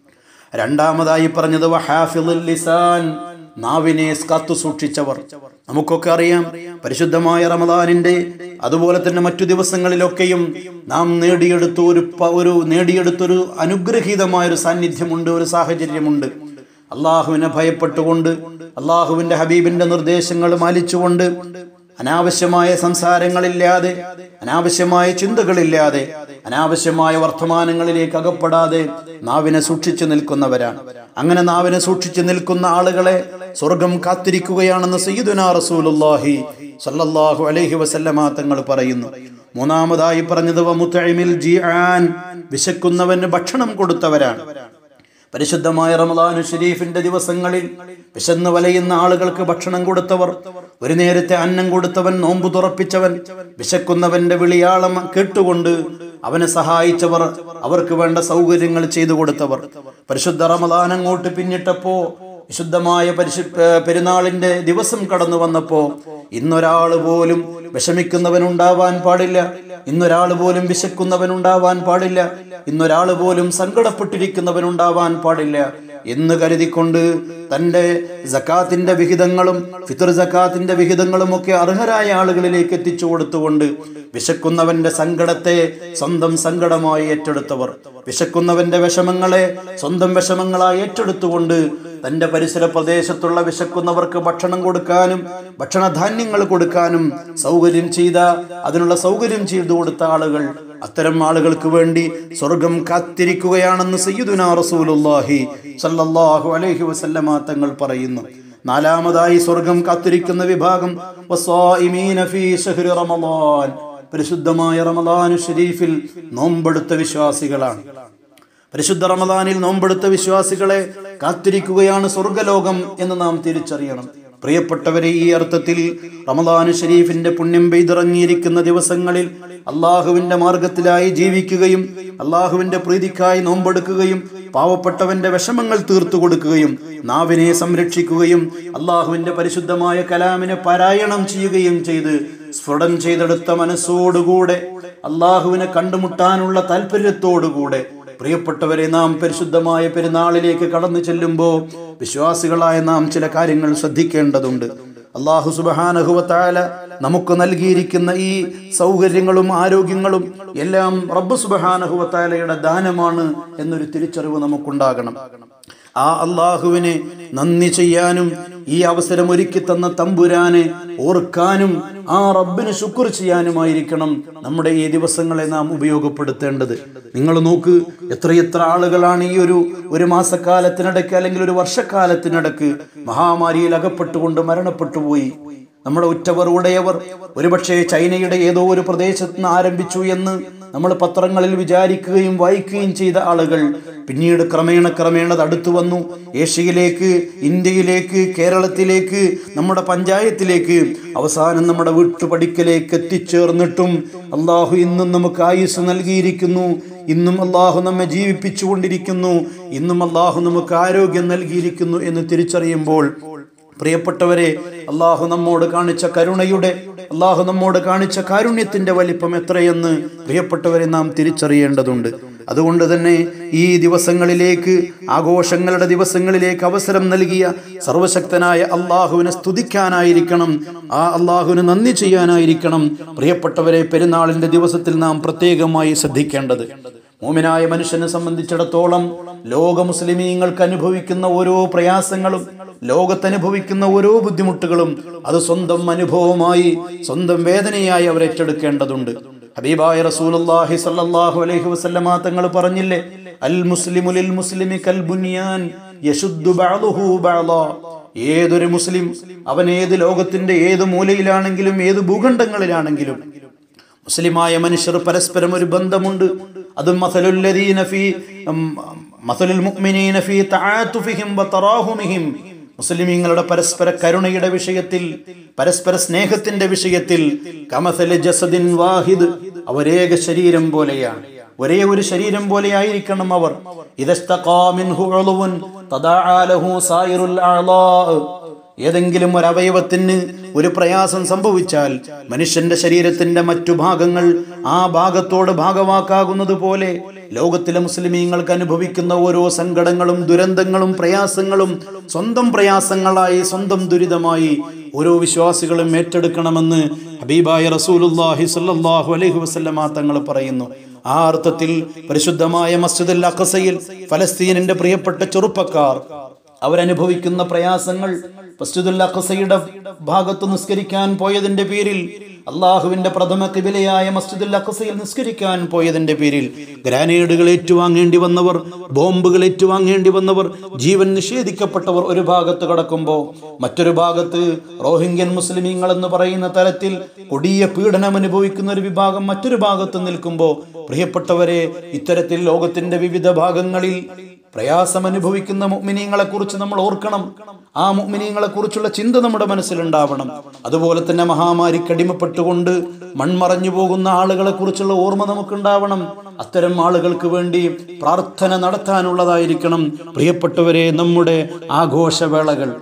Speaker 1: രണ്ടാമതായി പറഞ്ഞത് വഹാഫിളുൽ ലിസാൻ നാവിനെ കാത്തു സൂക്ഷിച്ചവർ നമുക്കൊക്കെ അറിയാം പരിശുദ്ധമായ റമദാനിന്റെ അതുപോലെ തന്നെ മറ്റു ദിവസങ്ങളിലൊക്കെയും നാം നേടിയെടുത്ത ഒരു പ- ഒരു നേടിയെടുത്തൊരു അനുഗ്രഹീതമായ ഒരു സാന്നിധ്യമുണ്ട് ഒരു സാഹചര്യമുണ്ട് അള്ളാഹുവിനെ ഭയപ്പെട്ടുകൊണ്ട് അള്ളാഹുവിന്റെ ഹബീബിന്റെ നിർദ്ദേശങ്ങൾ മാനിച്ചുകൊണ്ട് അനാവശ്യമായ സംസാരങ്ങളില്ലാതെ അനാവശ്യമായ ചിന്തകളില്ലാതെ അനാവശ്യമായ വർത്തമാനങ്ങളിലേക്ക് അകപ്പെടാതെ നാവിനെ സൂക്ഷിച്ചു നിൽക്കുന്നവരാണ് അങ്ങനെ നാവിനെ സൂക്ഷിച്ചു നിൽക്കുന്ന ആളുകളെ സ്വർഗം കാത്തിരിക്കുകയാണെന്ന് സയ്യിദുനാ റസൂലുള്ളാഹി സല്ലല്ലാഹു അലൈഹി വസല്ലമ തങ്ങൾ പറയുന്നു മൂന്നാമതായി പറഞ്ഞത് വമുത്തഇമിൽ ജിആൻ വിശക്കുന്നവന് ഭക്ഷണം കൊടുത്തവരാണ് പരിശുദ്ധമായ റമദാനു ഷരീഫിന്റെ ദിവസങ്ങളിൽ വിശന്ന് വലയുന്ന ആളുകൾക്ക് ഭക്ഷണം കൊടുത്തവർ ഒരു നേരത്തെ അന്നം കൊടുത്തവൻ നോമ്പ് തുറപ്പിച്ചവൻ വിശക്കുന്നവന്റെ വിളിയാളം കേട്ടുകൊണ്ട് അവനെ സഹായിച്ചവർ അവർക്ക് വേണ്ട സൗകര്യങ്ങൾ ചെയ്തു കൊടുത്തവർ പരിശുദ്ധ റമദാൻ അങ്ങോട്ട് പിന്നിട്ടപ്പോ വിശുദ്ധമായ പരിശു പെ- പെരുന്നാളിന്റെ ദിവസം കടന്നു വന്നപ്പോ ഇന്നൊരാൾ പോലും വിഷമിക്കുന്നവനുണ്ടാവാൻ പാടില്ല ഇന്നൊരാൾ പോലും വിശക്കുന്നവനുണ്ടാവാൻ പാടില്ല ഇന്നൊരാൾ പോലും സങ്കടപ്പെട്ടിരിക്കുന്നവനുണ്ടാവാൻ പാടില്ല എന്ന് കരുതിക്കൊണ്ട് തന്റെ ജക്കാത്തിന്റെ വിഹിതങ്ങളും ഫിത്തർ ജക്കാത്തിന്റെ വിഹിതങ്ങളും ഒക്കെ അർഹരായ ആളുകളിലേക്ക് എത്തിച്ചു കൊടുത്തുകൊണ്ട് വിശക്കുന്നവന്റെ സങ്കടത്തെ സ്വന്തം സങ്കടമായി ഏറ്റെടുത്തവർ വിശക്കുന്നവന്റെ വിഷമങ്ങളെ സ്വന്തം വിഷമങ്ങളായി ഏറ്റെടുത്തുകൊണ്ട് തന്റെ പരിസര പ്രദേശത്തുള്ള വിശക്കുന്നവർക്ക് ഭക്ഷണം കൊടുക്കാനും ഭക്ഷണധാന്യങ്ങൾ കൊടുക്കാനും സൗകര്യം ചെയ്ത അതിനുള്ള സൗകര്യം ചെയ്തു കൊടുത്ത ആളുകൾ അത്തരം ആളുകൾക്ക് വേണ്ടി സ്വർഗം കാത്തിരിക്കുകയാണെന്ന് സയ്യിദുനാ റസൂലുള്ളാഹി സല്ലല്ലാഹു അലൈഹി വസല്ലമ തങ്ങൾ പറയുന്നു നാലാമതായി സ്വർഗം കാത്തിരിക്കുന്ന വിഭാഗം വസ്വാഇമീന ഫീ ശഹ്രി റമളാൻ പരിശുദ്ധമായ റമളാനു ഷരീഫിൽ നോമ്പെടുത്ത വിശ്വാസികളാണ് പരിശുദ്ധ റമദാനിൽ നോമ്പെടുത്ത വിശ്വാസികളെ കാത്തിരിക്കുകയാണ് സ്വർഗലോകം എന്ന് നാം തിരിച്ചറിയണം പ്രിയപ്പെട്ടവരെ ഈ അർത്ഥത്തിൽ റമദാനു ഷരീഫിന്റെ പുണ്യം പെയ്തിറങ്ങിയിരിക്കുന്ന ദിവസങ്ങളിൽ അള്ളാഹുവിന്റെ മാർഗത്തിലായി ജീവിക്കുകയും അള്ളാഹുവിന്റെ പ്രീതിക്കായി നോമ്പെടുക്കുകയും പാവപ്പെട്ടവന്റെ വിഷമങ്ങൾ തീർത്തു കൊടുക്കുകയും നാവിനെ സംരക്ഷിക്കുകയും അള്ളാഹുവിന്റെ പരിശുദ്ധമായ കലാമിനെ പാരായണം ചെയ്യുകയും ചെയ്ത് സ്ഫുടം ചെയ്തെടുത്ത മനസ്സോടുകൂടെ അള്ളാഹുവിനെ കണ്ടുമുട്ടാനുള്ള താല്പര്യത്തോടുകൂടെ പ്രിയപ്പെട്ടവരെ നാം പരിശുദ്ധമായ പെരുന്നാളിലേക്ക് കടന്നു ചെല്ലുമ്പോൾ വിശ്വാസികളായ നാം ചില കാര്യങ്ങൾ ശ്രദ്ധിക്കേണ്ടതുണ്ട് അള്ളാഹു സുബഹാനഹുവത്തായ നമുക്ക് നൽകിയിരിക്കുന്ന ഈ സൗകര്യങ്ങളും ആരോഗ്യങ്ങളും എല്ലാം റബ്ബ് സുബഹാനഹുവത്താലയുടെ ദാനമാണ് എന്നൊരു തിരിച്ചറിവ് നമുക്കുണ്ടാകണം ആ അള്ളാഹുവിനെ നന്ദി ചെയ്യാനും ഈ അവസരം ഒരുക്കി തന്ന തമ്പുരാനെ ഓർക്കാനും ആ റബ്ബിന് ശുക്ർ ചെയ്യാനുമായിരിക്കണം നമ്മുടെ ഈ ദിവസങ്ങളെ നാം ഉപയോഗപ്പെടുത്തേണ്ടത് നിങ്ങൾ നോക്ക് എത്രയെത്ര ആളുകളാണ് ഈ ഒരു ഒരു മാസക്കാലത്തിനിടയ്ക്ക് അല്ലെങ്കിൽ ഒരു വർഷക്കാലത്തിനിടയ്ക്ക് മഹാമാരിയിൽ അകപ്പെട്ടുകൊണ്ട് മരണപ്പെട്ടു പോയി നമ്മുടെ ഉറ്റവർ ഉടയവർ ഒരുപക്ഷെ ചൈനയുടെ ഏതോ ഒരു പ്രദേശത്ത് നിന്ന് ആരംഭിച്ചു എന്ന് നമ്മൾ പത്രങ്ങളിൽ വിചാരിക്കുകയും വായിക്കുകയും ചെയ്ത ആളുകൾ പിന്നീട് ക്രമേണ ക്രമേണ അത് അടുത്തു വന്നു ഏഷ്യയിലേക്ക് ഇന്ത്യയിലേക്ക് കേരളത്തിലേക്ക് നമ്മുടെ പഞ്ചായത്തിലേക്ക് അവസാനം നമ്മുടെ വീട്ടുപടിക്കലേക്ക് എത്തിച്ചേർന്നിട്ടും അള്ളാഹു ഇന്നും നമുക്ക് ആയുസ് നൽകിയിരിക്കുന്നു ഇന്നും അള്ളാഹു നമ്മെ ജീവിപ്പിച്ചുകൊണ്ടിരിക്കുന്നു ഇന്നും അള്ളാഹു നമുക്ക് ആരോഗ്യം നൽകിയിരിക്കുന്നു എന്ന് തിരിച്ചറിയുമ്പോൾ പ്രിയപ്പെട്ടവരെ അള്ളാഹു നമ്മോട് കാണിച്ച കരുണയുടെ അള്ളാഹു നമ്മോട് കാണിച്ച കാരുണ്യത്തിന്റെ വലിപ്പം എത്രയെന്ന് പ്രിയപ്പെട്ടവരെ നാം തിരിച്ചറിയേണ്ടതുണ്ട് അതുകൊണ്ട് തന്നെ ഈ ദിവസങ്ങളിലേക്ക് ആഘോഷങ്ങളുടെ ദിവസങ്ങളിലേക്ക് അവസരം നൽകിയ സർവശക്തനായ അള്ളാഹുവിനെ സ്തുതിക്കാനായിരിക്കണം ആ അള്ളാഹുവിന് നന്ദി ചെയ്യാനായിരിക്കണം പ്രിയപ്പെട്ടവരെ പെരുന്നാളിന്റെ ദിവസത്തിൽ നാം പ്രത്യേകമായി ശ്രദ്ധിക്കേണ്ടത് മോമിനായ മനുഷ്യനെ സംബന്ധിച്ചിടത്തോളം ലോക മുസ്ലിമീങ്ങൾക്ക് അനുഭവിക്കുന്ന ഓരോ പ്രയാസങ്ങളും ലോകത്തനുഭവിക്കുന്ന ഓരോ ബുദ്ധിമുട്ടുകളും അത് സ്വന്തം അനുഭവമായി സ്വന്തം വേദനയായി അവർ ഏറ്റെടുക്കേണ്ടതുണ്ട് ഹബീബായ റസൂലുള്ളാഹി സ്വല്ലല്ലാഹു അലൈഹി വസല്ലമ തങ്ങൾ പറഞ്ഞില്ലേ അൽ മുസ്ലിമു ലിൽ മുസ്ലിമി കൽ ബുനിയാൻ യശുദ്ദു ബഅദുഹു ബഅദാ ഏതൊരു മുസ്ലിം അവൻ ഏത് ലോകത്തിന്റെ ഏത് മൂലയിലാണെങ്കിലും ഏത് ഭൂഖണ്ഡങ്ങളിലാണെങ്കിലും മുസ്ലിമായ മനുഷ്യർ പരസ്പരം ഒരു ബന്ധമുണ്ട് അതും മസലുല്ലദീന ഫീ ഉം, മസലുൽ മുഅ്മിനീന ഫീ തആതുഫിഹിം വതറാഹുമിഹിം മുസ്ലിമീങ്ങളുടെ പരസ്പര കരുണയുടെ വിഷയത്തിൽ പരസ്പര സ്നേഹത്തിന്റെ വിഷയത്തിൽ കമസല ജസദിൻ വാഹിദ് അവരേക ശരീരം പോലെയാണ് ഒരേ ഒരു ശരീരം പോലെ ആയിരിക്കണം അവർ ഇദസ്തഖാ മിൻഹു ഉളുവുൻ തദാഅ ലഹു സായിറുൽ അഅളാ ഏതെങ്കിലും ഒരു അവയവത്തിന് ഒരു പ്രയാസം സംഭവിച്ചാൽ മനുഷ്യന്റെ ശരീരത്തിന്റെ മറ്റു ഭാഗങ്ങൾ ആ ഭാഗത്തോട് ഭാഗവാക്കാകുന്നത് പോലെ ലോകത്തിലെ മുസ്ലിമീങ്ങൾക്ക് അനുഭവിക്കുന്ന ഓരോ സങ്കടങ്ങളും ദുരന്തങ്ങളും പ്രയാസങ്ങളും സ്വന്തം പ്രയാസങ്ങളായി സ്വന്തം ദുരിതമായി ഓരോ വിശ്വാസികളും ഏറ്റെടുക്കണമെന്ന് ഹബീബായ റസൂലുല്ലാഹി സ്വല്ലല്ലാഹു അലൈഹി വസല്ലമ തങ്ങൾ പറയുന്നു ആ അർത്ഥത്തിൽ പരിശുദ്ധമായ മസ്ജിദുൽ അഖസയിൽ ഫലസ്തീനിന്റെ പ്രിയപ്പെട്ട ചെറുപ്പക്കാർ അവരനുഭവിക്കുന്ന പ്രയാസങ്ങൾ മസ്ജിദുൽ അഖസയുടെ ഭാഗത്ത് നിസ്കരിക്കാൻ പോയതിന്റെ പേരിൽ അള്ളാഹുവിന്റെ പ്രഥമ കിബിലയായ മസ്ജിദുൽ അഖസയിൽ നിസ്കരിക്കാൻ പോയതിന്റെ പേരിൽ ഗ്രാനേഡുകൾ ഏറ്റുവാങ്ങേണ്ടി വന്നവർ ബോംബുകൾ ഏറ്റുവാങ്ങേണ്ടി വന്നവർ ജീവൻ നിഷേധിക്കപ്പെട്ടവർ ഒരു ഭാഗത്ത് കിടക്കുമ്പോൾ മറ്റൊരു ഭാഗത്ത് റോഹിംഗ്യൻ മുസ്ലിമീങ്ങൾ എന്ന് പറയുന്ന തരത്തിൽ കൊടിയ പീഡനം അനുഭവിക്കുന്ന ഒരു വിഭാഗം മറ്റൊരു ഭാഗത്ത് നിൽക്കുമ്പോൾ പ്രിയപ്പെട്ടവരെ ഇത്തരത്തിൽ ലോകത്തിന്റെ വിവിധ ഭാഗങ്ങളിൽ പ്രയാസം അനുഭവിക്കുന്ന മുഅ്മിനീങ്ങളെ കുറിച്ച് നമ്മൾ ഓർക്കണം ആ മുഅ്മിനീങ്ങളെ കുറിച്ചുള്ള ചിന്ത നമ്മുടെ മനസ്സിലുണ്ടാവണം അതുപോലെ തന്നെ മഹാമാരിക്ക് അടിമപ്പെട്ടുകൊണ്ട് മൺമറഞ്ഞു പോകുന്ന ആളുകളെ കുറിച്ചുള്ള ഓർമ്മ നമുക്കുണ്ടാവണം അത്തരം ആളുകൾക്ക് വേണ്ടി പ്രാർത്ഥന നടത്താനുള്ളതായിരിക്കണം പ്രിയപ്പെട്ടവരെ നമ്മുടെ ആഘോഷവേളകൾ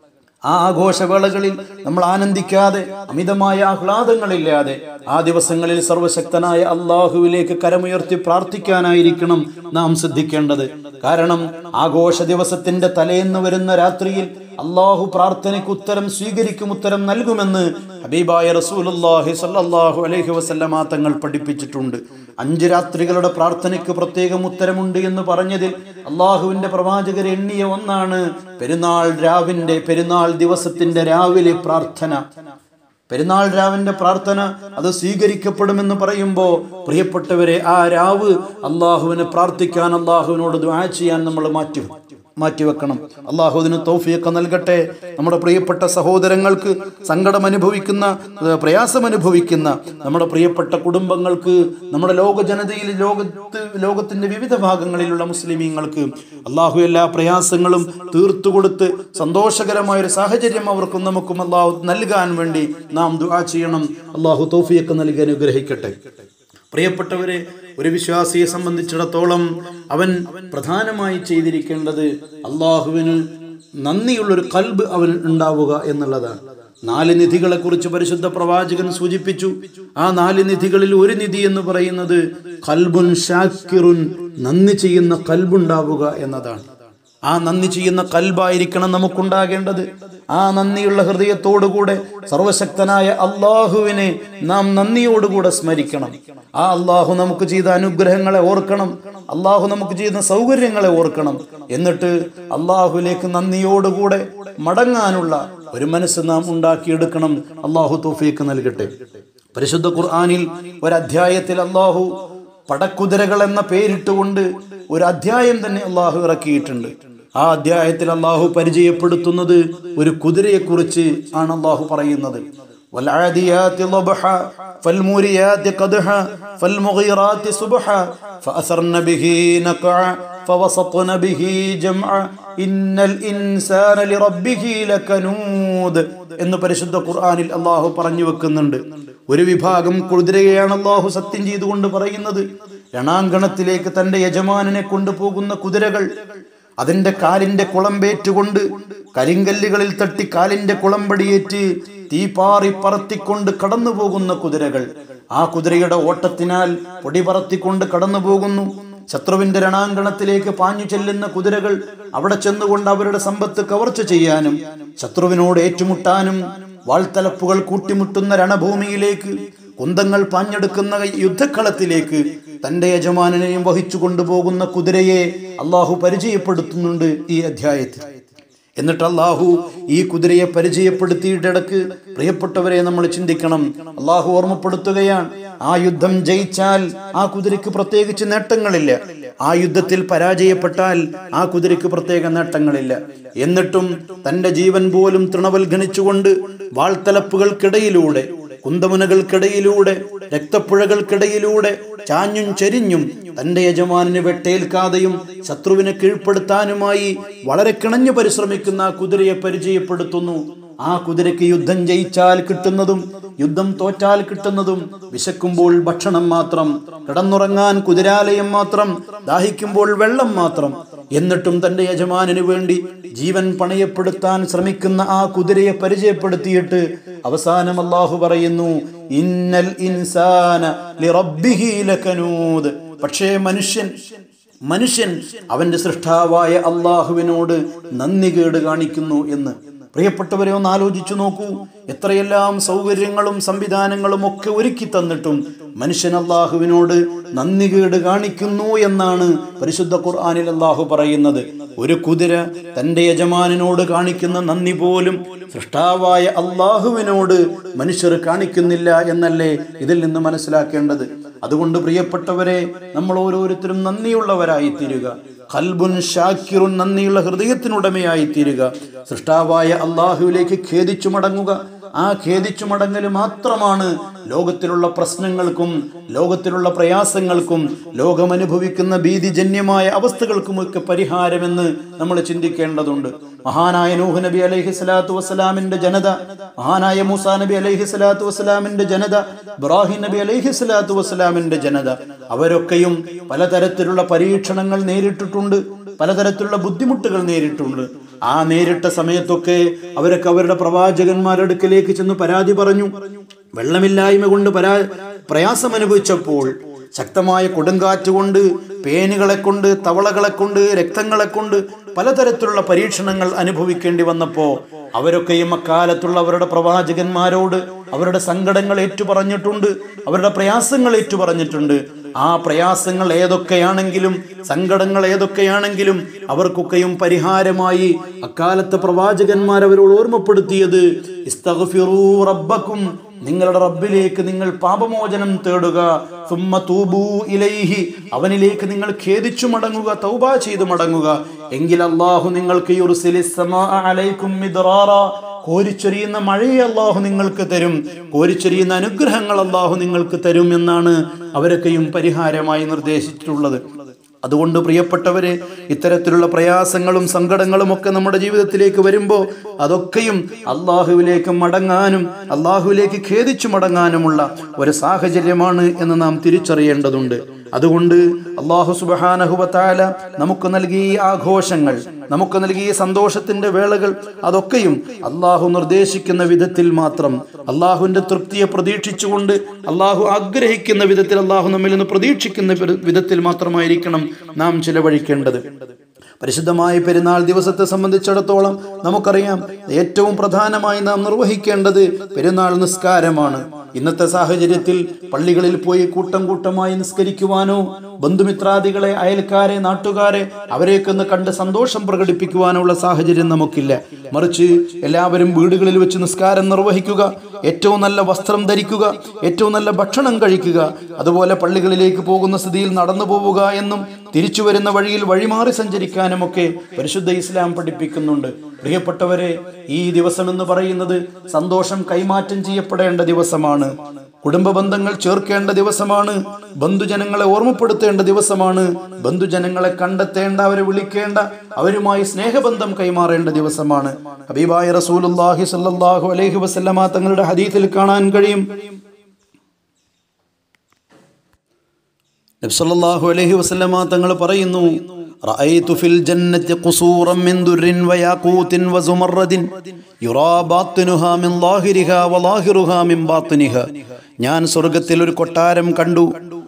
Speaker 1: ആ ആഘോഷവേളകളിൽ നമ്മൾ ആനന്ദിക്കാതെ അമിതമായ ആഹ്ലാദങ്ങളില്ലാതെ ആ ദിവസങ്ങളിൽ സർവശക്തനായ അള്ളാഹുവിലേക്ക് കരമുയർത്തി പ്രാർത്ഥിക്കാനായിരിക്കണം നാം ശ്രദ്ധിക്കേണ്ടത് കാരണം ആഘോഷ ദിവസത്തിന്റെ തലേന്ന് വരുന്ന രാത്രിയിൽ അള്ളാഹു പ്രാർത്ഥനയ്ക്ക് ഉത്തരം സ്വീകരിക്കും ഉത്തരം നൽകുമെന്ന് ഹബീബായ റസൂലുല്ലാഹി സല്ലല്ലാഹു അലൈഹി വസല്ലമ തങ്ങൾ പഠിപ്പിച്ചിട്ടുണ്ട് അഞ്ച് രാത്രികളുടെ പ്രാർത്ഥനയ്ക്ക് പ്രത്യേകം ഉത്തരമുണ്ട് എന്ന് പറഞ്ഞതിൽ അള്ളാഹുവിന്റെ പ്രവാചകർ എണ്ണിയ ഒന്നാണ് പെരുന്നാൾ രാവിന്റെ പെരുന്നാൾ ദിവസത്തിന്റെ രാവിലെ പ്രാർത്ഥന പെരുന്നാൾ രാവിന്റെ പ്രാർത്ഥന അത് സ്വീകരിക്കപ്പെടുമെന്ന് പറയുമ്പോൾ പ്രിയപ്പെട്ടവരെ ആ രാവ് അള്ളാഹുവിനെ പ്രാർത്ഥിക്കാൻ അള്ളാഹുവിനോട് ദ്വാ ചെയ്യാൻ നമ്മൾ മാറ്റി മാറ്റിവെക്കണം അള്ളാഹു അതിന് തൗഫിയൊക്കെ നൽകട്ടെ നമ്മുടെ പ്രിയപ്പെട്ട സഹോദരങ്ങൾക്ക് സങ്കടം അനുഭവിക്കുന്ന ഏഹ്, പ്രയാസം അനുഭവിക്കുന്ന നമ്മുടെ പ്രിയപ്പെട്ട കുടുംബങ്ങൾക്ക് നമ്മുടെ ലോക ജനതയിൽ ലോകത്ത് ലോകത്തിന്റെ വിവിധ ഭാഗങ്ങളിലുള്ള മുസ്ലിമീങ്ങൾക്ക് അള്ളാഹു എല്ലാ പ്രയാസങ്ങളും തീർത്തു കൊടുത്ത് സന്തോഷകരമായ ഒരു സാഹചര്യം അവർക്കും നമുക്കും അള്ളാഹു നൽകാൻ വേണ്ടി നാം ദുആ ചെയ്യണം അള്ളാഹു തൗഫിയൊക്കെ നൽകി അനുഗ്രഹിക്കട്ടെ പ്രിയപ്പെട്ടവരെ ഒരു വിശ്വാസിയെ സംബന്ധിച്ചിടത്തോളം അവൻ പ്രധാനമായി ചെയ്തിരിക്കേണ്ടത് അള്ളാഹുവിന് നന്ദിയുള്ളൊരു കൽബ് അവൻ ഉണ്ടാവുക എന്നുള്ളതാണ് നാല് നിധികളെ കുറിച്ച് പരിശുദ്ധ പ്രവാചകൻ സൂചിപ്പിച്ചു ആ നാല് നിധികളിൽ ഒരു നിധി എന്ന് പറയുന്നത് കൽബുൻ ഷാക്കിറുൻ നന്ദി ചെയ്യുന്ന കൽബുണ്ടാവുക എന്നതാണ് ആ നന്ദി ചെയ്യുന്ന കൽബായിരിക്കണം നമുക്കുണ്ടാകേണ്ടത് ആ നന്ദിയുള്ള ഹൃദയത്തോടുകൂടെ സർവശക്തനായ അള്ളാഹുവിനെ നാം നന്ദിയോടുകൂടെ സ്മരിക്കണം ആ അള്ളാഹു നമുക്ക് ചെയ്ത അനുഗ്രഹങ്ങളെ ഓർക്കണം അള്ളാഹു നമുക്ക് ചെയ്യുന്ന സൗകര്യങ്ങളെ ഓർക്കണം എന്നിട്ട് അള്ളാഹുവിലേക്ക് നന്ദിയോടുകൂടെ മടങ്ങാനുള്ള ഒരു മനസ്സ് നാം ഉണ്ടാക്കിയെടുക്കണം അള്ളാഹു തൗഫീക്ക് നൽകട്ടെ പരിശുദ്ധ ഖുർആാനിൽ ഒരധ്യായത്തിൽ അള്ളാഹു പടക്കുതിരകൾ എന്ന പേരിട്ടുകൊണ്ട് ഒരു അധ്യായം തന്നെ അള്ളാഹു ഇറക്കിയിട്ടുണ്ട് ആ അധ്യായത്തിൽ അള്ളാഹു പരിചയപ്പെടുത്തുന്നത് ഒരു കുതിരയെക്കുറിച്ച് ആണ് അള്ളാഹു പറയുന്നത് والعاديات ضبحا فالموريات قدحا فالمغيرات صبحا فأثرن به نقعا فوسطن به جمعا إن الإنسان لربه لكنود എന്ന് പരിശുദ്ധ ഖുർആനിൽ അള്ളാഹു പറഞ്ഞു വെക്കുന്നുണ്ട് ഒരു വിഭാഗം കുതിരയെയാണ് അള്ളാഹു സത്യം ചെയ്തുകൊണ്ട് പറയുന്നത് രണാങ്കണത്തിലേക്ക് തന്റെ യജമാനനെ കൊണ്ടുപോകുന്ന കുതിരകൾ അതിന്റെ കാലിന്റെ കുളമ്പേറ്റുകൊണ്ട് കരിങ്കല്ലുകളിൽ തട്ടി കാലിന്റെ കുളമ്പടിയേറ്റ് തീപാറി പറത്തിക്കൊണ്ട് കടന്നു പോകുന്ന കുതിരകൾ ആ കുതിരയുടെ ഓട്ടത്തിനാൽ പൊടി പറത്തിക്കൊണ്ട് കടന്നു പോകുന്നു ശത്രുവിന്റെ രണാങ്കണത്തിലേക്ക് പാഞ്ഞു ചെല്ലുന്ന കുതിരകൾ അവിടെ ചെന്നുകൊണ്ട് അവരുടെ സമ്പത്ത് കവർച്ച ചെയ്യാനും ശത്രുവിനോട് ഏറ്റുമുട്ടാനും വാൾത്തലപ്പുകൾ കൂട്ടിമുട്ടുന്ന രണഭൂമിയിലേക്ക് കുന്തങ്ങൾ പാഞ്ഞെടുക്കുന്ന യുദ്ധക്കളത്തിലേക്ക് തന്റെ യജമാനെയും വഹിച്ചു കൊണ്ടുപോകുന്ന കുതിരയെ അള്ളാഹു പരിചയപ്പെടുത്തുന്നുണ്ട് ഈ അധ്യായത്തിൽ എന്നിട്ട് അള്ളാഹു ഈ കുതിരയെ പരിചയപ്പെടുത്തിയിട്ടിടക്ക് പ്രിയപ്പെട്ടവരെ നമ്മൾ ചിന്തിക്കണം അള്ളാഹു ഓർമ്മപ്പെടുത്തുകയാണ് ആ യുദ്ധം ജയിച്ചാൽ ആ കുതിരയ്ക്ക് പ്രത്യേകിച്ച് നേട്ടങ്ങളില്ല ആ യുദ്ധത്തിൽ പരാജയപ്പെട്ടാൽ ആ കുതിരയ്ക്ക് പ്രത്യേക നേട്ടങ്ങളില്ല എന്നിട്ടും തന്റെ ജീവൻ പോലും തൃണവൽഗണിച്ചുകൊണ്ട് വാൾത്തലപ്പുകൾക്കിടയിലൂടെ കുന്തമുനകൾക്കിടയിലൂടെ രക്തപ്പുഴകൾക്കിടയിലൂടെ ചാഞ്ഞും ചെരിഞ്ഞും തന്റെ യജമാനിന് വെട്ടേൽക്കാതെയും ശത്രുവിനെ കീഴ്പ്പെടുത്താനുമായി വളരെ കിണഞ്ഞു പരിശ്രമിക്കുന്ന ആ കുതിരയെ പരിചയപ്പെടുത്തുന്നു ആ കുതിരയ്ക്ക് യുദ്ധം ജയിച്ചാൽ കിട്ടുന്നതും യുദ്ധം തോറ്റാൽ കിട്ടുന്നതും വിശക്കുമ്പോൾ ഭക്ഷണം മാത്രം കിടന്നുറങ്ങാൻ കുതിരാലയം മാത്രം ദാഹിക്കുമ്പോൾ വെള്ളം മാത്രം എന്നിട്ടും തന്റെ യജമാനു വേണ്ടി ജീവൻ പണയപ്പെടുത്താൻ ശ്രമിക്കുന്ന ആ കുതിരയെ പരിചയപ്പെടുത്തിയിട്ട് അവസാനം അള്ളാഹു പറയുന്നു ഇന്നൽ ഇൻസാന ലിറബ്ബിഹി ലകനൂദ് പക്ഷേ മനുഷ്യൻ മനുഷ്യൻ അവന്റെ സൃഷ്ടാവായ അള്ളാഹുവിനോട് നന്ദി കേട് കാണിക്കുന്നു എന്ന് പ്രിയപ്പെട്ടവരെ ഒന്ന് ആലോചിച്ചു നോക്കൂ എത്രയെല്ലാം സൗകര്യങ്ങളും സംവിധാനങ്ങളും ഒക്കെ ഒരുക്കി തന്നിട്ടും മനുഷ്യൻ അള്ളാഹുവിനോട് നന്ദി കേട് കാണിക്കുന്നു എന്നാണ് പരിശുദ്ധ ഖുർആാനിൽ അള്ളാഹു പറയുന്നത് ഒരു കുതിര തന്റെ യജമാനോട് കാണിക്കുന്ന നന്ദി പോലും സൃഷ്ടാവായ അള്ളാഹുവിനോട് മനുഷ്യർ കാണിക്കുന്നില്ല എന്നല്ലേ ഇതിൽ നിന്ന് മനസ്സിലാക്കേണ്ടത് അതുകൊണ്ട് പ്രിയപ്പെട്ടവരെ നമ്മൾ ഓരോരുത്തരും നന്ദിയുള്ളവരായി തീരുക ഖൽബുൻ ഷാക്കിറുൻ നന്ദിയുള്ള ഹൃദയത്തിനുടമയായി തീരുക സൃഷ്ടാവായ അള്ളാഹുവിലേക്ക് ഖേദിച്ചു മടങ്ങുക ആ ഖേദിച്ചു മടങ്ങൽ മാത്രമാണ് ലോകത്തിലുള്ള പ്രശ്നങ്ങൾക്കും ലോകത്തിലുള്ള പ്രയാസങ്ങൾക്കും ലോകം അനുഭവിക്കുന്ന ഭീതിജന്യമായ അവസ്ഥകൾക്കുമൊക്കെ പരിഹാരമെന്ന് നമ്മൾ ചിന്തിക്കേണ്ടതുണ്ട് മഹാനായ നൂഹ് നബി അലൈഹി സ്വലാത്തു വസ്സലാമിന്റെ ജനത മഹാനായ മൂസാ നബി അലൈഹി സ്വലാത്തു വസ്സലാമിന്റെ ജനത ഇബ്രാഹിം നബി അലൈഹി സ്വലാത്തു വസ്സലാമിന്റെ ജനത അവരൊക്കെയും പലതരത്തിലുള്ള പരീക്ഷണങ്ങൾ നേരിട്ടിട്ടുണ്ട് പലതരത്തിലുള്ള ബുദ്ധിമുട്ടുകൾ നേരിട്ടുണ്ട് ആ നേരിട്ട സമയത്തൊക്കെ അവരൊക്കെ അവരുടെ പ്രവാചകന്മാരുടെ അടുക്കലേക്ക് ചെന്ന് പരാതി പറഞ്ഞു വെള്ളമില്ലായ്മ കൊണ്ട് പരാ പ്രയാസം അനുഭവിച്ചപ്പോൾ ശക്തമായ കൊടുങ്കാറ്റ് കൊണ്ട് പേനുകളെ കൊണ്ട് തവളകളെ കൊണ്ട് രക്തങ്ങളെ കൊണ്ട് പലതരത്തിലുള്ള പരീക്ഷണങ്ങൾ അനുഭവിക്കേണ്ടി വന്നപ്പോൾ അവരൊക്കെയും അക്കാലത്തുള്ള അവരുടെ പ്രവാചകന്മാരോട് അവരുടെ സങ്കടങ്ങൾ ഏറ്റുപറഞ്ഞിട്ടുണ്ട് അവരുടെ പ്രയാസങ്ങൾ ഏറ്റുപറഞ്ഞിട്ടുണ്ട് ആ പ്രയാസങ്ങൾ ഏതൊക്കെയാണെങ്കിലും സങ്കടങ്ങൾ ഏതൊക്കെയാണെങ്കിലും അവർക്കൊക്കെയും പരിഹാരമായി അക്കാലത്തെ പ്രവാചകന്മാർ അവരോട് ഓർമ്മപ്പെടുത്തിയത് ഇസ്തഗ്ഫിറൂ റബ്ബക്കും നിങ്ങളുടെ റബ്ബിലേക്ക് നിങ്ങൾ പാപമോചനം തേടുക സുമ്മ തൂബൂ ഇലൈഹി അവനിലേക്ക് നിങ്ങൾ ഖേദിച്ചു മടങ്ങുക തൗബ ചെയ്തു മടങ്ങുക എങ്കിൽ അള്ളാഹു നിങ്ങൾക്ക് യുർസിലിസ് സമാഅ അലൈക്കും മിദ്റാറ കോരിച്ചൊരിയുന്ന മഴയെ അള്ളാഹു നിങ്ങൾക്ക് തരും കോരിച്ചൊരിയുന്ന അനുഗ്രഹങ്ങൾ അള്ളാഹു നിങ്ങൾക്ക് തരും എന്നാണ് അവരൊക്കെയും പരിഹാരമായി നിർദ്ദേശിച്ചിട്ടുള്ളത് അതുകൊണ്ട് പ്രിയപ്പെട്ടവരെ ഇത്തരത്തിലുള്ള പ്രയാസങ്ങളും സങ്കടങ്ങളും ഒക്കെ നമ്മുടെ ജീവിതത്തിലേക്ക് വരുമ്പോൾ അതൊക്കെയും അള്ളാഹുവിലേക്ക് മടങ്ങാനും അള്ളാഹുവിലേക്ക് ഖേദിച്ചു മടങ്ങാനുമുള്ള ഒരു സാഹചര്യമാണ് എന്ന് നാം തിരിച്ചറിയേണ്ടതുണ്ട് അതുകൊണ്ട് അള്ളാഹു സുബാനഹുബത്താല നമുക്ക് നൽകിയ ഈ ആഘോഷങ്ങൾ നമുക്ക് നൽകിയ ഈ സന്തോഷത്തിന്റെ വേളകൾ അതൊക്കെയും അള്ളാഹു നിർദ്ദേശിക്കുന്ന വിധത്തിൽ മാത്രം അള്ളാഹുവിന്റെ തൃപ്തിയെ പ്രതീക്ഷിച്ചുകൊണ്ട് അള്ളാഹു ആഗ്രഹിക്കുന്ന വിധത്തിൽ അള്ളാഹു നമ്മിൽ നിന്ന് പ്രതീക്ഷിക്കുന്ന വിധത്തിൽ മാത്രമായിരിക്കണം നാം ചിലവഴിക്കേണ്ടത് പരിശുദ്ധമായ പെരുന്നാൾ ദിവസത്തെ സംബന്ധിച്ചിടത്തോളം നമുക്കറിയാം ഏറ്റവും പ്രധാനമായി നാം നിർവഹിക്കേണ്ടത് പെരുന്നാൾ നിസ്കാരമാണ് ഇന്നത്തെ സാഹചര്യത്തിൽ പള്ളികളിൽ പോയി കൂട്ടം കൂട്ടമായി നിസ്കരിക്കുവാനോ ബന്ധുമിത്രാദികളെ അയൽക്കാരെ നാട്ടുകാരെ അവരെയൊക്കെ ഒന്ന് കണ്ട് സന്തോഷം പ്രകടിപ്പിക്കുവാനുള്ള സാഹചര്യം നമുക്കില്ല മറിച്ച് എല്ലാവരും വീടുകളിൽ വെച്ച് നിസ്കാരം നിർവഹിക്കുക ഏറ്റവും നല്ല വസ്ത്രം ധരിക്കുക ഏറ്റവും നല്ല ഭക്ഷണം കഴിക്കുക അതുപോലെ പള്ളികളിലേക്ക് പോകുന്ന സ്ഥിതിയിൽ നടന്നു പോവുക എന്നും തിരിച്ചു വരുന്ന വഴിയിൽ വഴിമാറി സഞ്ചരിക്കാനും ഒക്കെ പരിശുദ്ധ ഇസ്ലാം പഠിപ്പിക്കുന്നുണ്ട് പ്രിയപ്പെട്ടവരെ ഈ ദിവസം എന്ന് പറയുന്നത് സന്തോഷം കൈമാറ്റം ചെയ്യപ്പെടേണ്ട ദിവസമാണ് കുടുംബ ബന്ധങ്ങൾ ചേർക്കേണ്ട ദിവസമാണ് ബന്ധുജനങ്ങളെ ഓർമ്മപ്പെടുത്തേണ്ട ദിവസമാണ് ബന്ധുജനങ്ങളെ കണ്ടെത്തേണ്ട അവരെ വിളിക്കേണ്ട അവരുമായി സ്നേഹബന്ധം കൈമാറേണ്ട ദിവസമാണ് ഹബീബായ റസൂലുല്ലാഹി സല്ലല്ലാഹു അലൈഹി വസല്ലമ തങ്ങളുടെ ഹദീസിൽ കാണാൻ കഴിയും നബ്സല്ലാഹു അലൈഹി വസല്ലമ തങ്ങൾ പറയുന്നു رأيت في الجنة قصورا من در وياقوت وزمرد يرى باطنها من ظاهرها وظاهرها من باطنها ഞാൻ സ്വർഗത്തിൽ ഒരു കൊട്ടാരം കണ്ടു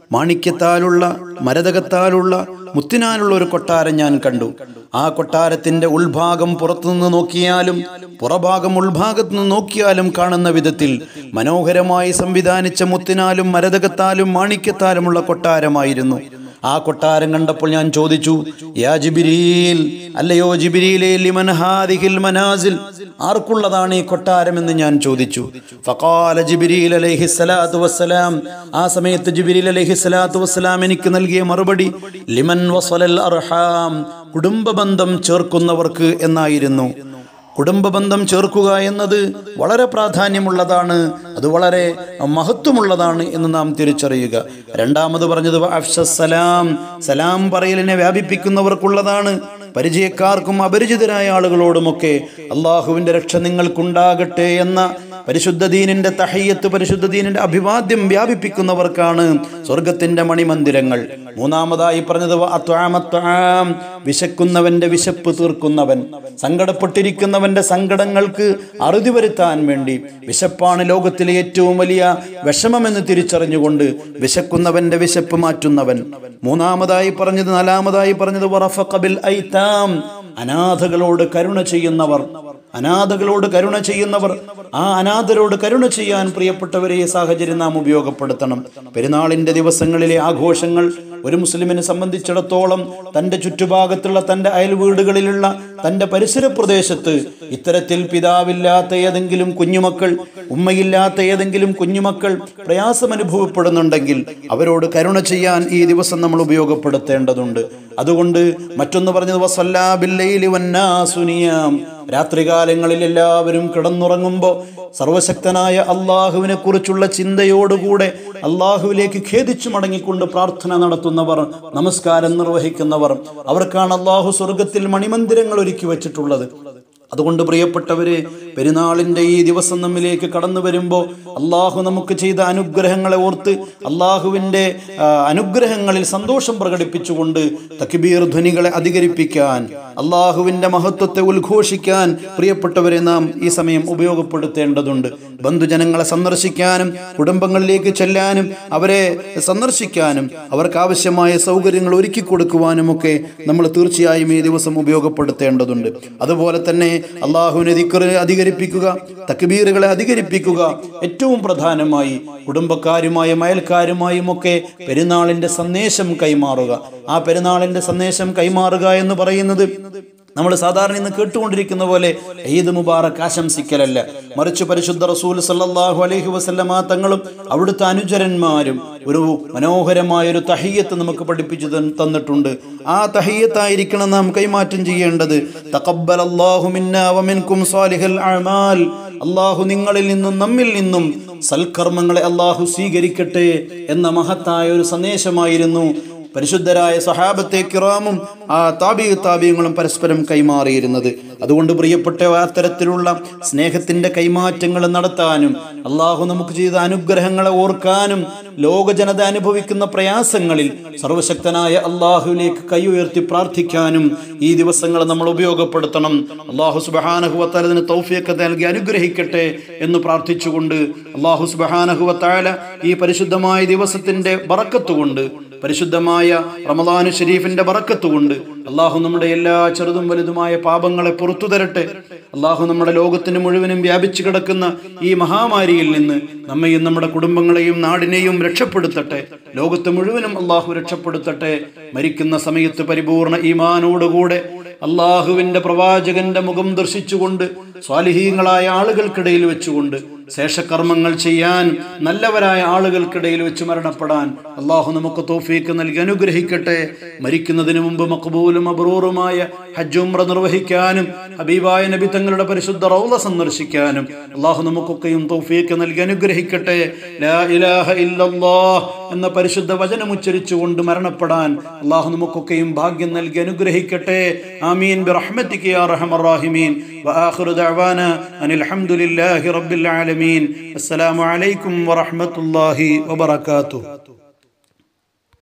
Speaker 1: മാണിക്യത്താലുള്ള മരതകത്താലുള്ള മുത്തിനാലുള്ള ഒരു കൊട്ടാരം ഞാൻ കണ്ടു ആ കൊട്ടാരത്തിന്റെ ഉൾഭാഗം പുറത്തുനിന്ന് നോക്കിയാലും പുറഭാഗം ഉൾഭാഗത്തു നിന്ന് നോക്കിയാലും കാണുന്ന വിധത്തിൽ മനോഹരമായി സംവിധാനിച്ച മുത്തിനാലും മരതകത്താലും മാണിക്യത്താലുമുള്ള കൊട്ടാരമായിരുന്നു ആ കൊട്ടാരം കണ്ടപ്പോൾ ഞാൻ ചോദിച്ചു യാ ജിബിരീൽ അല്ലയോ ജിബിരിയിലെ ലിമൻ ഹാദിഹിൽ മനാസിൽ ആർക്കുള്ളതാണ് ഈ കൊട്ടാരം എന്ന് ഞാൻ ചോദിച്ചു ഫഖാല ജിബിരിൽ അലൈഹി സ്വലാത്തു വസ്സലാം ആ സമയത്ത് ജിബിരിൽ അലൈഹി സ്വലാത്തു വസ്സലാം എനിക്ക് നൽകിയ മറുപടി ലിമൻ വസലൽ അർഹാം കുടുംബ ബന്ധം ചേർക്കുന്നവർക്ക് എന്നായിരുന്നു കുടുംബബന്ധം ചേർക്കുക എന്നത് വളരെ പ്രാധാന്യമുള്ളതാണ് അത് വളരെ മഹത്വമുള്ളതാണ് എന്ന് നാം തിരിച്ചറിയുക രണ്ടാമത് പറഞ്ഞത് അഫ്സലാം സലാം പറയലിനെ വ്യാപിപ്പിക്കുന്നവർക്കുള്ളതാണ് പരിചയക്കാർക്കും അപരിചിതരായ ആളുകളോടുമൊക്കെ അള്ളാഹുവിന്റെ രക്ഷ നിങ്ങൾക്കുണ്ടാകട്ടെ എന്ന പരിശുദ്ധ ദീനിന്റെ തഹയ്യത്ത് പരിശുദ്ധ ദീനിന്റെ അഭിവാദ്യം വ്യാപിപ്പിക്കുന്നവർക്കാണ് സ്വർഗത്തിന്റെ മണിമന്ദിരങ്ങൾ മൂന്നാമതായി പറഞ്ഞത് അത്വാമത്വാം വിശക്കുന്നവന്റെ വിശപ്പ് തീർക്കുന്നവൻ സങ്കടപ്പെട്ടിരിക്കുന്നവന്റെ സങ്കടങ്ങൾക്ക് അറുതി വരുത്താൻ വേണ്ടി വിശപ്പാണ് ലോകത്തിലെ ഏറ്റവും വലിയ വിഷമമെന്ന് തിരിച്ചറിഞ്ഞുകൊണ്ട് വിശക്കുന്നവന്റെ വിശപ്പ് മാറ്റുന്നവൻ മൂന്നാമതായി പറഞ്ഞത് നാലാമതായി പറഞ്ഞത് വറഫഖബിൽ ഐതാം അനാഥകളോട് കരുണ ചെയ്യുന്നവർ അനാഥകളോട് കരുണ ചെയ്യുന്നവർ ആ അനാഥരോട് കരുണ ചെയ്യാൻ പ്രിയപ്പെട്ടവരെ ഈ സാഹചര്യം നാം ഉപയോഗപ്പെടുത്തണം പെരുന്നാളിന്റെ ദിവസങ്ങളിലെ ആഘോഷങ്ങൾ ഒരു മുസ്ലിമിനെ സംബന്ധിച്ചിടത്തോളം തൻ്റെ ചുറ്റുഭാഗത്തുള്ള തൻ്റെ അയൽ വീടുകളിലുള്ള തൻ്റെ പരിസര പ്രദേശത്ത് ഇത്തരത്തിൽ പിതാവില്ലാത്ത ഏതെങ്കിലും കുഞ്ഞുമക്കൾ ഉമ്മയില്ലാത്ത ഏതെങ്കിലും കുഞ്ഞുമക്കൾ പ്രയാസം അനുഭവപ്പെടുന്നുണ്ടെങ്കിൽ അവരോട് കരുണ ചെയ്യാൻ ഈ ദിവസം നമ്മൾ ഉപയോഗപ്പെടുത്തേണ്ടതുണ്ട് അതുകൊണ്ട് മറ്റൊന്ന് പറഞ്ഞത് വസല്ലാ ബില്ലൈലി വന്നാസുനിയാം രാത്രികാലങ്ങളിൽ എല്ലാവരും കിടന്നുറങ്ങുമ്പോൾ സർവശക്തനായ അള്ളാഹുവിനെ കുറിച്ചുള്ള ചിന്തയോടുകൂടെ അള്ളാഹുവിലേക്ക് ഖേദിച്ചു മടങ്ങിക്കൊണ്ട് പ്രാർത്ഥന നടത്തുന്നവർ നമസ്കാരം നിർവഹിക്കുന്നവർ അവർക്കാണ് അള്ളാഹു സ്വർഗത്തിൽ മണിമന്ദിരങ്ങൾ ഒരുക്കി വെച്ചിട്ടുള്ളത് അതുകൊണ്ട് പ്രിയപ്പെട്ടവരെ പെരുന്നാളിൻ്റെ ഈ ദിവസം നമ്മിലേക്ക് കടന്നു വരുമ്പോൾ അള്ളാഹു നമുക്ക് ചെയ്ത അനുഗ്രഹങ്ങളെ ഓർത്ത് അള്ളാഹുവിൻ്റെ ആ, അനുഗ്രഹങ്ങളിൽ സന്തോഷം പ്രകടിപ്പിച്ചുകൊണ്ട് തക്ബീർ ധ്വനികളെ അധികരിപ്പിക്കാൻ അള്ളാഹുവിൻ്റെ മഹത്വത്തെ ഉദ്ഘോഷിക്കാൻ പ്രിയപ്പെട്ടവരെ നാം ഈ സമയം ഉപയോഗപ്പെടുത്തേണ്ടതുണ്ട് ബന്ധുജനങ്ങളെ സന്ദർശിക്കാനും കുടുംബങ്ങളിലേക്ക് ചെല്ലാനും അവരെ സന്ദർശിക്കാനും അവർക്ക് ആവശ്യമായ സൗകര്യങ്ങൾ ഒരുക്കി കൊടുക്കുവാനുമൊക്കെ നമ്മൾ തീർച്ചയായും ഈ ദിവസം ഉപയോഗപ്പെടുത്തേണ്ടതുണ്ട് അതുപോലെ തന്നെ അള്ളാഹുവിനെ ദിക്റ് അധികരിപ്പിക്കുക തക്ബീറുകളെ അധികരിപ്പിക്കുക ഏറ്റവും പ്രധാനമായി കുടുംബക്കാരുമായും അയൽക്കാരുമായും ഒക്കെ പെരുന്നാളിന്റെ സന്ദേശം കൈമാറുക ആ പെരുന്നാളിന്റെ സന്ദേശം കൈമാറുക എന്ന് പറയുന്നത് നമ്മൾ സാധാരണ ഇന്ന് കേട്ടുകൊണ്ടിരിക്കുന്ന പോലെ ഈദ് മുബാറക് ആശംസിക്കലല്ല മറിച്ച് പരിശുദ്ധ റസൂൽ സല്ലല്ലാഹു അലൈഹി വസല്ലമ തങ്ങളും അവിടുത്തെ അനുചരന്മാരും ഒരു മനോഹരമായ ഒരു തഹിയത്ത് നമുക്ക് പഠിപ്പിച്ചു തൻ- തന്നിട്ടുണ്ട് ആ തഹിയത്തായിരിക്കണം നാം കൈമാറ്റം ചെയ്യേണ്ടത് തഖബ്ബൽ അല്ലാഹു മിന്നാ വമിൻകും സാലിഹൽ അഅമാൽ അള്ളാഹു നിങ്ങളിൽ നിന്നും നമ്മിൽ നിന്നും സൽക്കർമ്മങ്ങളെ അള്ളാഹു സ്വീകരിക്കട്ടെ എന്ന മഹത്തായ ഒരു സന്ദേശമായിരുന്നു പരിശുദ്ധരായ സഹാബത്തെ കിറാമും ആ താബി താബിയങ്ങളും പരസ്പരം കൈമാറിയിരുന്നത് അതുകൊണ്ട് പ്രിയപ്പെട്ട അത്തരത്തിലുള്ള സ്നേഹത്തിന്റെ കൈമാറ്റങ്ങൾ നടത്താനും അള്ളാഹു നമുക്ക് ചെയ്ത അനുഗ്രഹങ്ങളെ ഓർക്കാനും ലോക ജനത അനുഭവിക്കുന്ന പ്രയാസങ്ങളിൽ സർവശക്തനായ അള്ളാഹുവിലേക്ക് കൈ ഉയർത്തി പ്രാർത്ഥിക്കാനും ഈ ദിവസങ്ങൾ നമ്മൾ ഉപയോഗപ്പെടുത്തണം അള്ളാഹു സുബഹാനഹുവത്താലതിന് തൗഫിയൊക്കെ നൽകി അനുഗ്രഹിക്കട്ടെ എന്ന് പ്രാർത്ഥിച്ചുകൊണ്ട് അള്ളാഹു സുബഹാനഹുവത്താല ഈ പരിശുദ്ധമായ ദിവസത്തിന്റെ ബറക്കത്തുകൊണ്ട് പരിശുദ്ധമായ റമദാനു ഷരീഫിന്റെ ബറക്കത്തുകൊണ്ട് അള്ളാഹു നമ്മുടെ എല്ലാ ചെറുതും വലുതുമായ പാപങ്ങളെ പുറത്തു തരട്ടെ അള്ളാഹു നമ്മുടെ ലോകത്തിന് മുഴുവനും വ്യാപിച്ചു കിടക്കുന്ന ഈ മഹാമാരിയിൽ നിന്ന് നമ്മയും നമ്മുടെ കുടുംബങ്ങളെയും നാടിനെയും രക്ഷപ്പെടുത്തട്ടെ ലോകത്ത് മുഴുവനും അള്ളാഹു രക്ഷപ്പെടുത്തട്ടെ മരിക്കുന്ന സമയത്ത് പരിപൂർണ ഈമാനോടുകൂടെ അള്ളാഹുവിന്റെ പ്രവാചകന്റെ മുഖം ദർശിച്ചുകൊണ്ട് സ്വാലിഹീങ്ങളായ ആളുകൾക്കിടയിൽ വെച്ചുകൊണ്ട് ശേഷകർമ്മങ്ങൾ ചെയ്യാൻ നല്ലവരായ ആളുകൾക്കിടയിൽ വെച്ച് മരണപ്പെടാൻ അള്ളാഹു നമുക്ക് തോഫീക്ക് നൽകി അനുഗ്രഹിക്കട്ടെ മരിക്കുന്നതിന് മുമ്പ് മക്ബൂലും അബ്രൂറുമായ ഹജ്ജുംറ നിർവഹിക്കാനും ഹബീബായ നബി തങ്ങളുടെ പരിശുദ്ധ റൗള സന്ദർശിക്കാനും അള്ളാഹു നമുക്കൊക്കെയും തോഫീക്ക് നൽകി അനുഗ്രഹിക്കട്ടെ ലാ ഇലാഹ ഇല്ലല്ലാഹ് എന്ന പരിശുദ്ധ വചനം ഉച്ചരിച്ചുകൊണ്ട് മരണപ്പെടാൻ അള്ളാഹു നമുക്കൊക്കെയും ഭാഗ്യം നൽകി അനുഗ്രഹിക്കട്ടെ ആമീൻ ബിറഹ്മതിക യാ അർഹമർ റാഹിമീൻ വആഖിറു ദഅവാന അനിൽ ഹംദുലില്ലാഹി റബ്ബിൽ ആലമീൻ അസ്സലാമു അലൈക്കും വറഹ്മത്തുള്ളാഹി വബറകാതുഹു